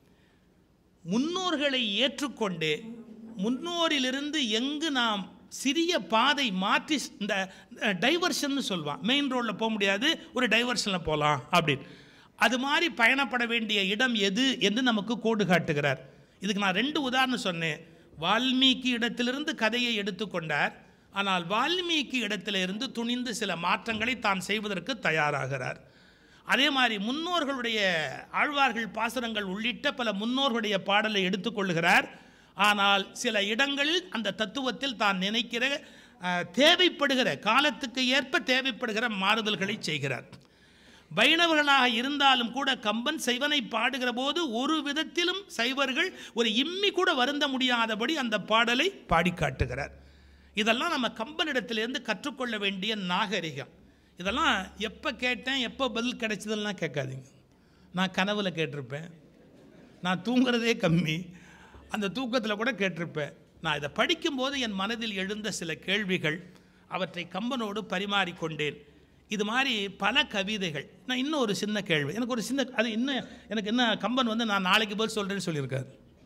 முன்னோர்களை ஏற்றுக்கொண்டு முன்னோரிலிருந்து எங்கு நாம் சிறிய பாதை மாற்றி இந்த டைவர்ஷன் சொல்லுவான் மெயின் ரோடில் போக முடியாது ஒரு டைவர்ஷனில் போகலாம் அப்படின்னு அது மாதிரி பயணப்பட வேண்டிய இடம் எது என்று நமக்கு கோடு காட்டுகிறார் இதுக்கு நான் ரெண்டு உதாரணம் சொன்னேன் வால்மீகி இடத்திலிருந்து கதையை எடுத்துக்கொண்டார் ஆனால் வால்மீகி இடத்திலிருந்து துணிந்து சில மாற்றங்களை தான் செய்வதற்கு தயாராகிறார் அதே மாதிரி முன்னோர்களுடைய ஆழ்வார்கள் பாசுரங்கள் உள்ளிட்ட பல முன்னோர்களுடைய பாடலை எடுத்துக்கொள்கிறார் ஆனால் சில இடங்களில் அந்த தத்துவத்தில் தான் நினைக்கிற அஹ், தேவைப்படுகிற காலத்துக்கு ஏற்ப தேவைப்படுகிற மாறுதல்களை செய்கிறார் வைணவர்களாக இருந்தாலும் கூட கம்பன் சைவனை பாடுகிற போது ஒரு விதத்திலும் சைவர்கள் ஒரு இம்மி கூட வருந்த முடியாதபடி அந்த பாடலை பாடி காட்டுகிறார் இதெல்லாம் நம்ம கம்பனிடத்திலிருந்து கற்றுக்கொள்ள வேண்டிய நாகரிகம் இதெல்லாம் எப்போ கேட்டேன் எப்போ பதில் கிடைச்சதெல்லாம் கேட்காதீங்க நான் கனவுல கேட்டிருப்பேன் நான் தூங்குறதே கம்மி அந்த தூக்கத்தில் கூட கேட்டிருப்பேன் நான் இதை படிக்கும்போது என் மனதில் எழுந்த சில கேள்விகள் அவற்றை கம்பனோடு பரிமாறிக்கொண்டேன் இது மாதிரி பல கவிதைகள் நான் இன்னும் ஒரு சின்ன கேள்வி எனக்கு ஒரு சின்ன அது இன்னும் எனக்கு என்ன கம்பன் வந்து நான் நாளைக்கு பதில் சொல்கிறேன்னு சொல்லியிருக்காரு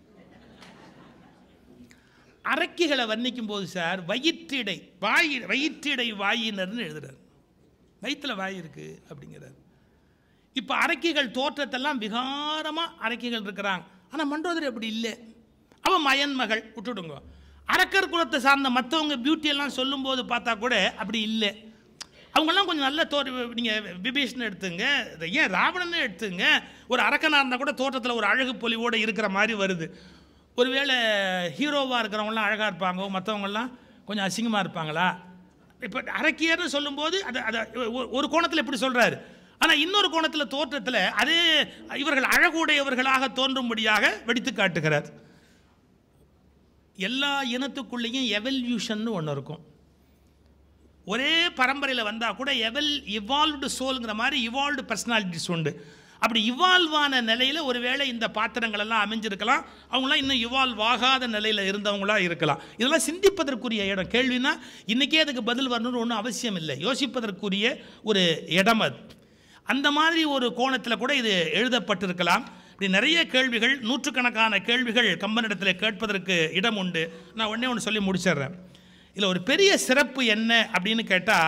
அரக்கிகளை வர்ணிக்கும் போது சார் வயிற்றிடை வாய் வயிற்றிடை வாயினர்னு எழுதுறாரு வயிற்றில் வாய் இருக்குது அப்படிங்கிறார் இப்போ அரக்கிகள் தோற்றத்தெல்லாம் விகாரமாக அரக்கிகள் இருக்கிறாங்க ஆனால் மண்டோதரி அப்படி இல்லை அவன் மயன் மகள் விட்டுடுங்க அரக்கர் குலத்தை சார்ந்த மற்றவங்க பியூட்டியெல்லாம் சொல்லும்போது பார்த்தா கூட அப்படி இல்லை அவங்கெல்லாம் கொஞ்சம் நல்ல தோற்ற நீங்கள் விபீஷன் எடுத்துங்க இதை ஏன் ராவணனே எடுத்துங்க ஒரு அரக்கனாக இருந்தால் கூட தோற்றத்தில் ஒரு அழகு பொலிவோடு இருக்கிற மாதிரி வருது ஒருவேளை ஹீரோவாக இருக்கிறவங்களாம் அழகாக இருப்பாங்க மற்றவங்கெல்லாம் கொஞ்சம் அசிங்கமாக இருப்பாங்களா இப்போ அரக்கியர்னு சொல்லும்போது அது அதை ஒரு- ஒரு கோணத்தில் இப்படி சொல்கிறாரு ஆனால் இன்னொரு கோணத்தில் தோற்றத்தில் அதே இவர்கள் அழகுடையவர்களாக தோன்றும்படியாக வெடித்து காட்டுகிறார் எல்லா இனத்துக்குள்ளேயும் எவல்யூஷன் ஒன்று இருக்கும் ஒரே பரம்பரையில் வந்தால் கூட எவல் இவால்வ்டு சோலுங்கிற மாதிரி இவால்வ்டு பர்சனாலிட்டிஸ் உண்டு அப்படி இவால்வான நிலையில் ஒருவேளை இந்த பாத்திரங்கள் எல்லாம் அமைஞ்சிருக்கலாம் அவங்களாம் இன்னும் இவால்வ் ஆகாத நிலையில் இருந்தவங்களா இருக்கலாம் இதெல்லாம் சிந்திப்பதற்குரிய இடம் கேள்வினா இன்றைக்கே அதுக்கு பதில் வரணும்னு ஒன்றும் அவசியம் இல்லை யோசிப்பதற்குரிய ஒரு இடம் அது அந்த மாதிரி ஒரு கோணத்தில் கூட இது எழுதப்பட்டிருக்கலாம் இப்படி நிறைய கேள்விகள் நூற்றுக்கணக்கான கேள்விகள் கம்பனிடத்தில் கேட்பதற்கு இடம் உண்டு நான் ஒன்றே ஒன்று சொல்லி முடிச்சிடுறேன் இதில் ஒரு பெரிய சிறப்பு என்ன அப்படின்னு கேட்டால்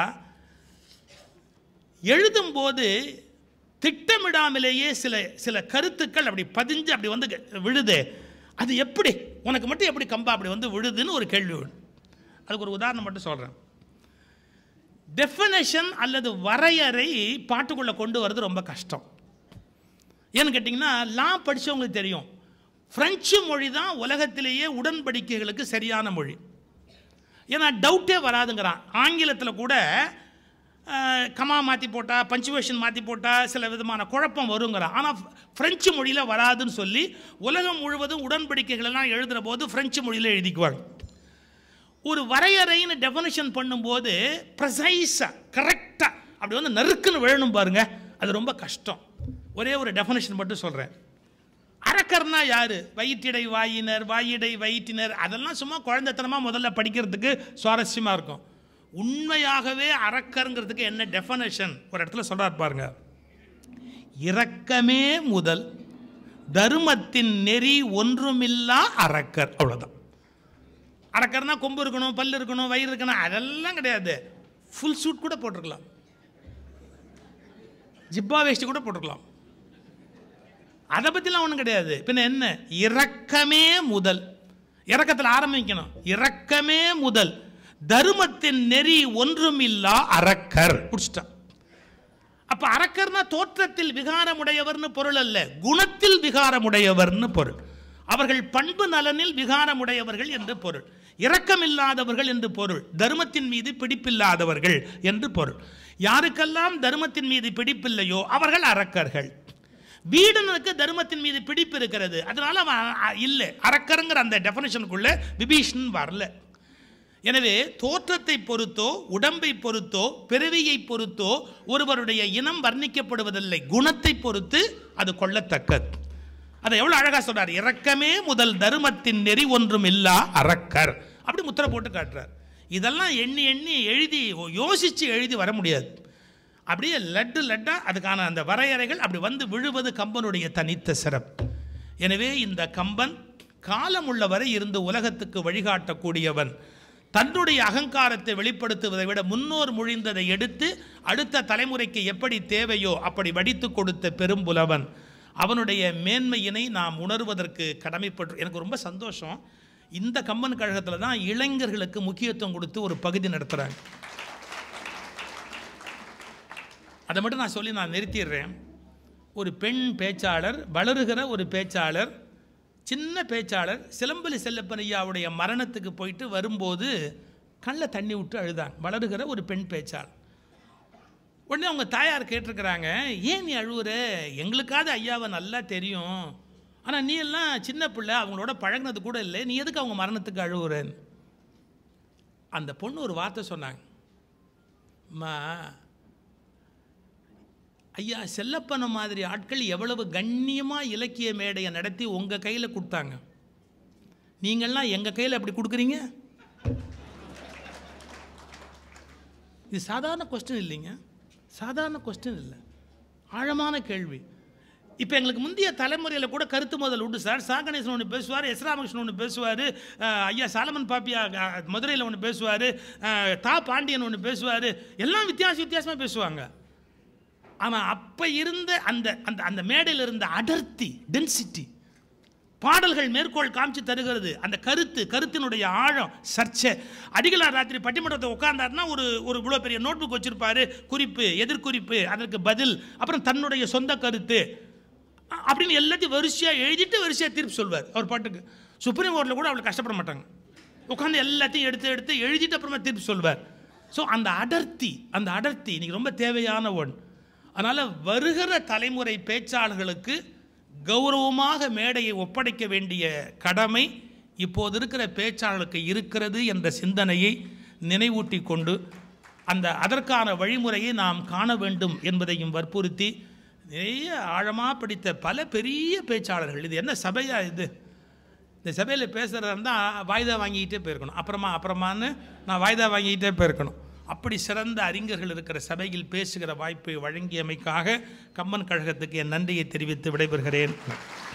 எழுதும்போது திட்டமிடாமலேயே சில சில கருத்துக்கள் அப்படி பதிஞ்சு அப்படி வந்து விழுது அது எப்படி உனக்கு மட்டும் எப்படி கம்பா அப்படி வந்து விழுதுன்னு ஒரு கேள்வி உண்டு அதுக்கு ஒரு உதாரணம் மட்டும் சொல்கிறேன் டெஃபினேஷன் அல்லது வரையறை பாட்டுக்குள்ளே கொண்டு வர்றது ரொம்ப கஷ்டம் ஏன்னு கேட்டிங்கன்னா லா படித்தவங்களுக்கு தெரியும் ஃப்ரெஞ்சு மொழி தான் உலகத்திலேயே உடன்படிக்கைகளுக்கு சரியான மொழி ஏன்னா டவுட்டே வராதுங்கிறான் ஆங்கிலத்தில் கூட கமா மாற்றி போட்டால் பஞ்சுவேஷன் மாற்றி போட்டால் சில விதமான குழப்பம் வருங்கிறான் ஆனால் ஃப்ரெஞ்சு மொழியில் வராதுன்னு சொல்லி உலகம் முழுவதும் உடன்படிக்கைகளெல்லாம் எழுதுகிற போது ஃப்ரெஞ்சு மொழியில் எழுதிக்குவாங்க ஒரு வரையறைன்னு டெஃபனிஷன் பண்ணும்போது ப்ரெசைஸாக கரெக்டாக அப்படி வந்து நறுக்குன்னு விழணும் பாருங்க அது ரொம்ப கஷ்டம் ஒரே ஒரு டெஃபனிஷன் மட்டும் சொல்கிறேன் அரக்கர்னா யார் வயிற்றிடை வாயினர் வாயிடை வயிற்றினர் அதெல்லாம் சும்மா குழந்தைத்தனமாக முதல்ல படிக்கிறதுக்கு சுவாரஸ்யமாக இருக்கும் உண்மையாகவே அரக்கருங்கிறதுக்கு என்ன டெஃபனேஷன் ஒரு இடத்துல சொல்கிறார் பாருங்க இரக்கமே முதல் தருமத்தின் நெறி ஒன்றுமில்லா அரக்கர் அவ்வளோதான் அரக்கர்னா கொம்பு இருக்கணும் பல் இருக்கணும் வயிறு இருக்கணும் அதெல்லாம் கிடையாது ஃபுல் சூட் கூட போட்டிருக்கலாம் ஜிப்பா வேஷ்டி கூட போட்டிருக்கலாம் அதை பற்றிலாம் ஒன்றும் கிடையாது பின்ன என்ன இரக்கமே முதல் இரக்கத்தில் ஆரம்பிக்கணும் இரக்கமே முதல் தருமத்தின் நெறி ஒன்றுமில்லா அரக்கர் பிடிச்சிட்டான் அப்ப அரக்கர்னா தோற்றத்தில் விகாரமுடையவர்னு பொருள் அல்ல குணத்தில் விகாரமுடையவர்னு பொருள் அவர்கள் பண்பு நலனில் விகாரமுடையவர்கள் என்று பொருள் இரக்கமில்லாதவர்கள் என்று பொருள் தர்மத்தின் மீது பிடிப்பில்லாதவர்கள் என்று பொருள் யாருக்கெல்லாம் தர்மத்தின் மீது பிடிப்பில்லையோ அவர்கள் அரக்கர்கள் வீடனுக்கு தர்மத்தின் மீது பிடிப்பு இருக்கிறது அதனால அவன் அ- இல்லை அரக்கருங்கிற அந்த டெஃபனிஷனுக்குள்ள விபீஷன் வரல எனவே தோற்றத்தை பொறுத்தோ உடம்பை பொறுத்தோ பிறவியை பொறுத்தோ ஒருவருடைய இனம் வர்ணிக்கப்படுவதில்லை குணத்தை பொறுத்து அது கொள்ளத்தக்கது அதை எவ்வளவு அழகா சொல்றார் இரக்கமே முதல் தருமத்தின் நெறி ஒன்றும் இல்லா அரக்கர் அப்படி முத்திரை போட்டு காட்டுறார் இதெல்லாம் எண்ணி எண்ணி எழுதி யோசிச்சு எழுதி வர முடியாது அப்படியே லட்டு லட்டா அதுக்கான அந்த வரையறைகள் அப்படி வந்து விழுவது கம்பனுடைய தனித்த சிறப்பு எனவே இந்த கம்பன் காலம் உள்ளவரை இருந்து உலகத்துக்கு வழிகாட்டக்கூடியவன் தன்னுடைய அகங்காரத்தை வெளிப்படுத்துவதை விட முன்னோர் மொழிந்ததை எடுத்து அடுத்த தலைமுறைக்கு எப்படி தேவையோ அப்படி வடித்து கொடுத்த பெரும்புலவன் அவனுடைய மேன்மையினை நாம் உணர்வதற்கு கடமைப்பட்டு எனக்கு ரொம்ப சந்தோஷம் இந்த கம்பன் கழகத்தில் தான் இளைஞர்களுக்கு முக்கியத்துவம் கொடுத்து ஒரு பகுதி நடத்துகிறாங்க அதை மட்டும் நான் சொல்லி நான் நிறுத்திடுறேன் ஒரு பெண் பேச்சாளர் வளருகிற ஒரு பேச்சாளர் சின்ன பேச்சாளர் சிலம்பலி செல்லப்பன் ஐயாவுடைய மரணத்துக்கு போயிட்டு வரும்போது கண்ணில் தண்ணி விட்டு அழுதாங்க வளருகிற ஒரு பெண் பேச்சாளர் உடனே அவங்க தாயார் கேட்டிருக்கிறாங்க ஏன் நீ அழுவுற எங்களுக்காவது ஐயாவை நல்லா தெரியும் ஆனால் நீ எல்லாம் சின்ன பிள்ளை அவங்களோட பழகுனது கூட இல்லை நீ எதுக்கு அவங்க மரணத்துக்கு அழுவுறன்னு அந்த பொண்ணு ஒரு வார்த்தை சொன்னாங்க அம்மா ஐயா செல்லப்பன மாதிரி ஆட்கள் எவ்வளவு கண்ணியமாக இலக்கிய மேடையை நடத்தி உங்கள் கையில் கொடுத்தாங்க நீங்கள்லாம் எங்கள் கையில் எப்படி கொடுக்குறீங்க இது சாதாரண கொஸ்டின் இல்லைங்க சாதாரண கொஸ்டின் இல்லை ஆழமான கேள்வி இப்போ எங்களுக்கு முந்தைய தலைமுறையில் கூட கருத்து முதல் உண்டு சார் சா கணேசன் ஒன்று பேசுவார் எஸ் ராமகிருஷ்ணன் ஒன்று பேசுவார் ஐயா சாலமன் பாப்பியா மதுரையில் ஒன்று பேசுவார் தா பாண்டியன் ஒன்று பேசுவார் எல்லாம் வித்தியாச வித்தியாசமாக பேசுவாங்க ஆனால் அப்போ இருந்த அந்த அந்த அந்த மேடையில் இருந்த அடர்த்தி டென்சிட்டி பாடல்கள் மேற்கோள் காமிச்சு தருகிறது அந்த கருத்து கருத்தினுடைய ஆழம் சர்ச்சை அடிகளார் ராத்திரி பட்டிமன்றத்தை உட்கார்ந்தாருன்னா ஒரு ஒரு இவ்வளோ பெரிய நோட்புக் வச்சிருப்பாரு குறிப்பு எதிர்குறிப்பு அதற்கு பதில் அப்புறம் தன்னுடைய சொந்த கருத்து அ- அப்படின்னு எல்லாத்தையும் வரிசையாக எழுதிட்டு வரிசையாக தீர்ப்பு சொல்வார் அவர் பாட்டுக்கு சுப்ரீம் கோர்ட்டில் கூட அவ்வளோ கஷ்டப்பட மாட்டாங்க உட்காந்து எல்லாத்தையும் எடுத்து எடுத்து எழுதிட்டு அப்புறமா தீர்ப்பு சொல்வார் ஸோ அந்த அடர்த்தி அந்த அடர்த்தி இன்னைக்கு ரொம்ப தேவையான ஒன் அதனால் வருகிற தலைமுறை பேச்சாளர்களுக்கு கௌரவமாக மேடையை ஒப்படைக்க வேண்டிய கடமை இப்போது இருக்கிற பேச்சாளர்களுக்கு இருக்கிறது என்ற சிந்தனையை நினைவூட்டி கொண்டு அந்த அதற்கான வழிமுறையை நாம் காண வேண்டும் என்பதையும் வற்புறுத்தி நிறைய ஆழமாக படித்த பல பெரிய பேச்சாளர்கள் இது என்ன சபையா இது இந்த சபையில் பேசுகிறதா இருந்தால் வாய்தா வாங்கிக்கிட்டே போயிருக்கணும் அப்புறமா அப்புறமான்னு நான் வாய்தா வாங்கிக்கிட்டே போயிருக்கணும் அப்படி சிறந்த அறிஞர்கள் இருக்கிற சபையில் பேசுகிற வாய்ப்பை வழங்கியமைக்காக கம்பன் கழகத்துக்கு என் நன்றியை தெரிவித்து விடைபெறுகிறேன்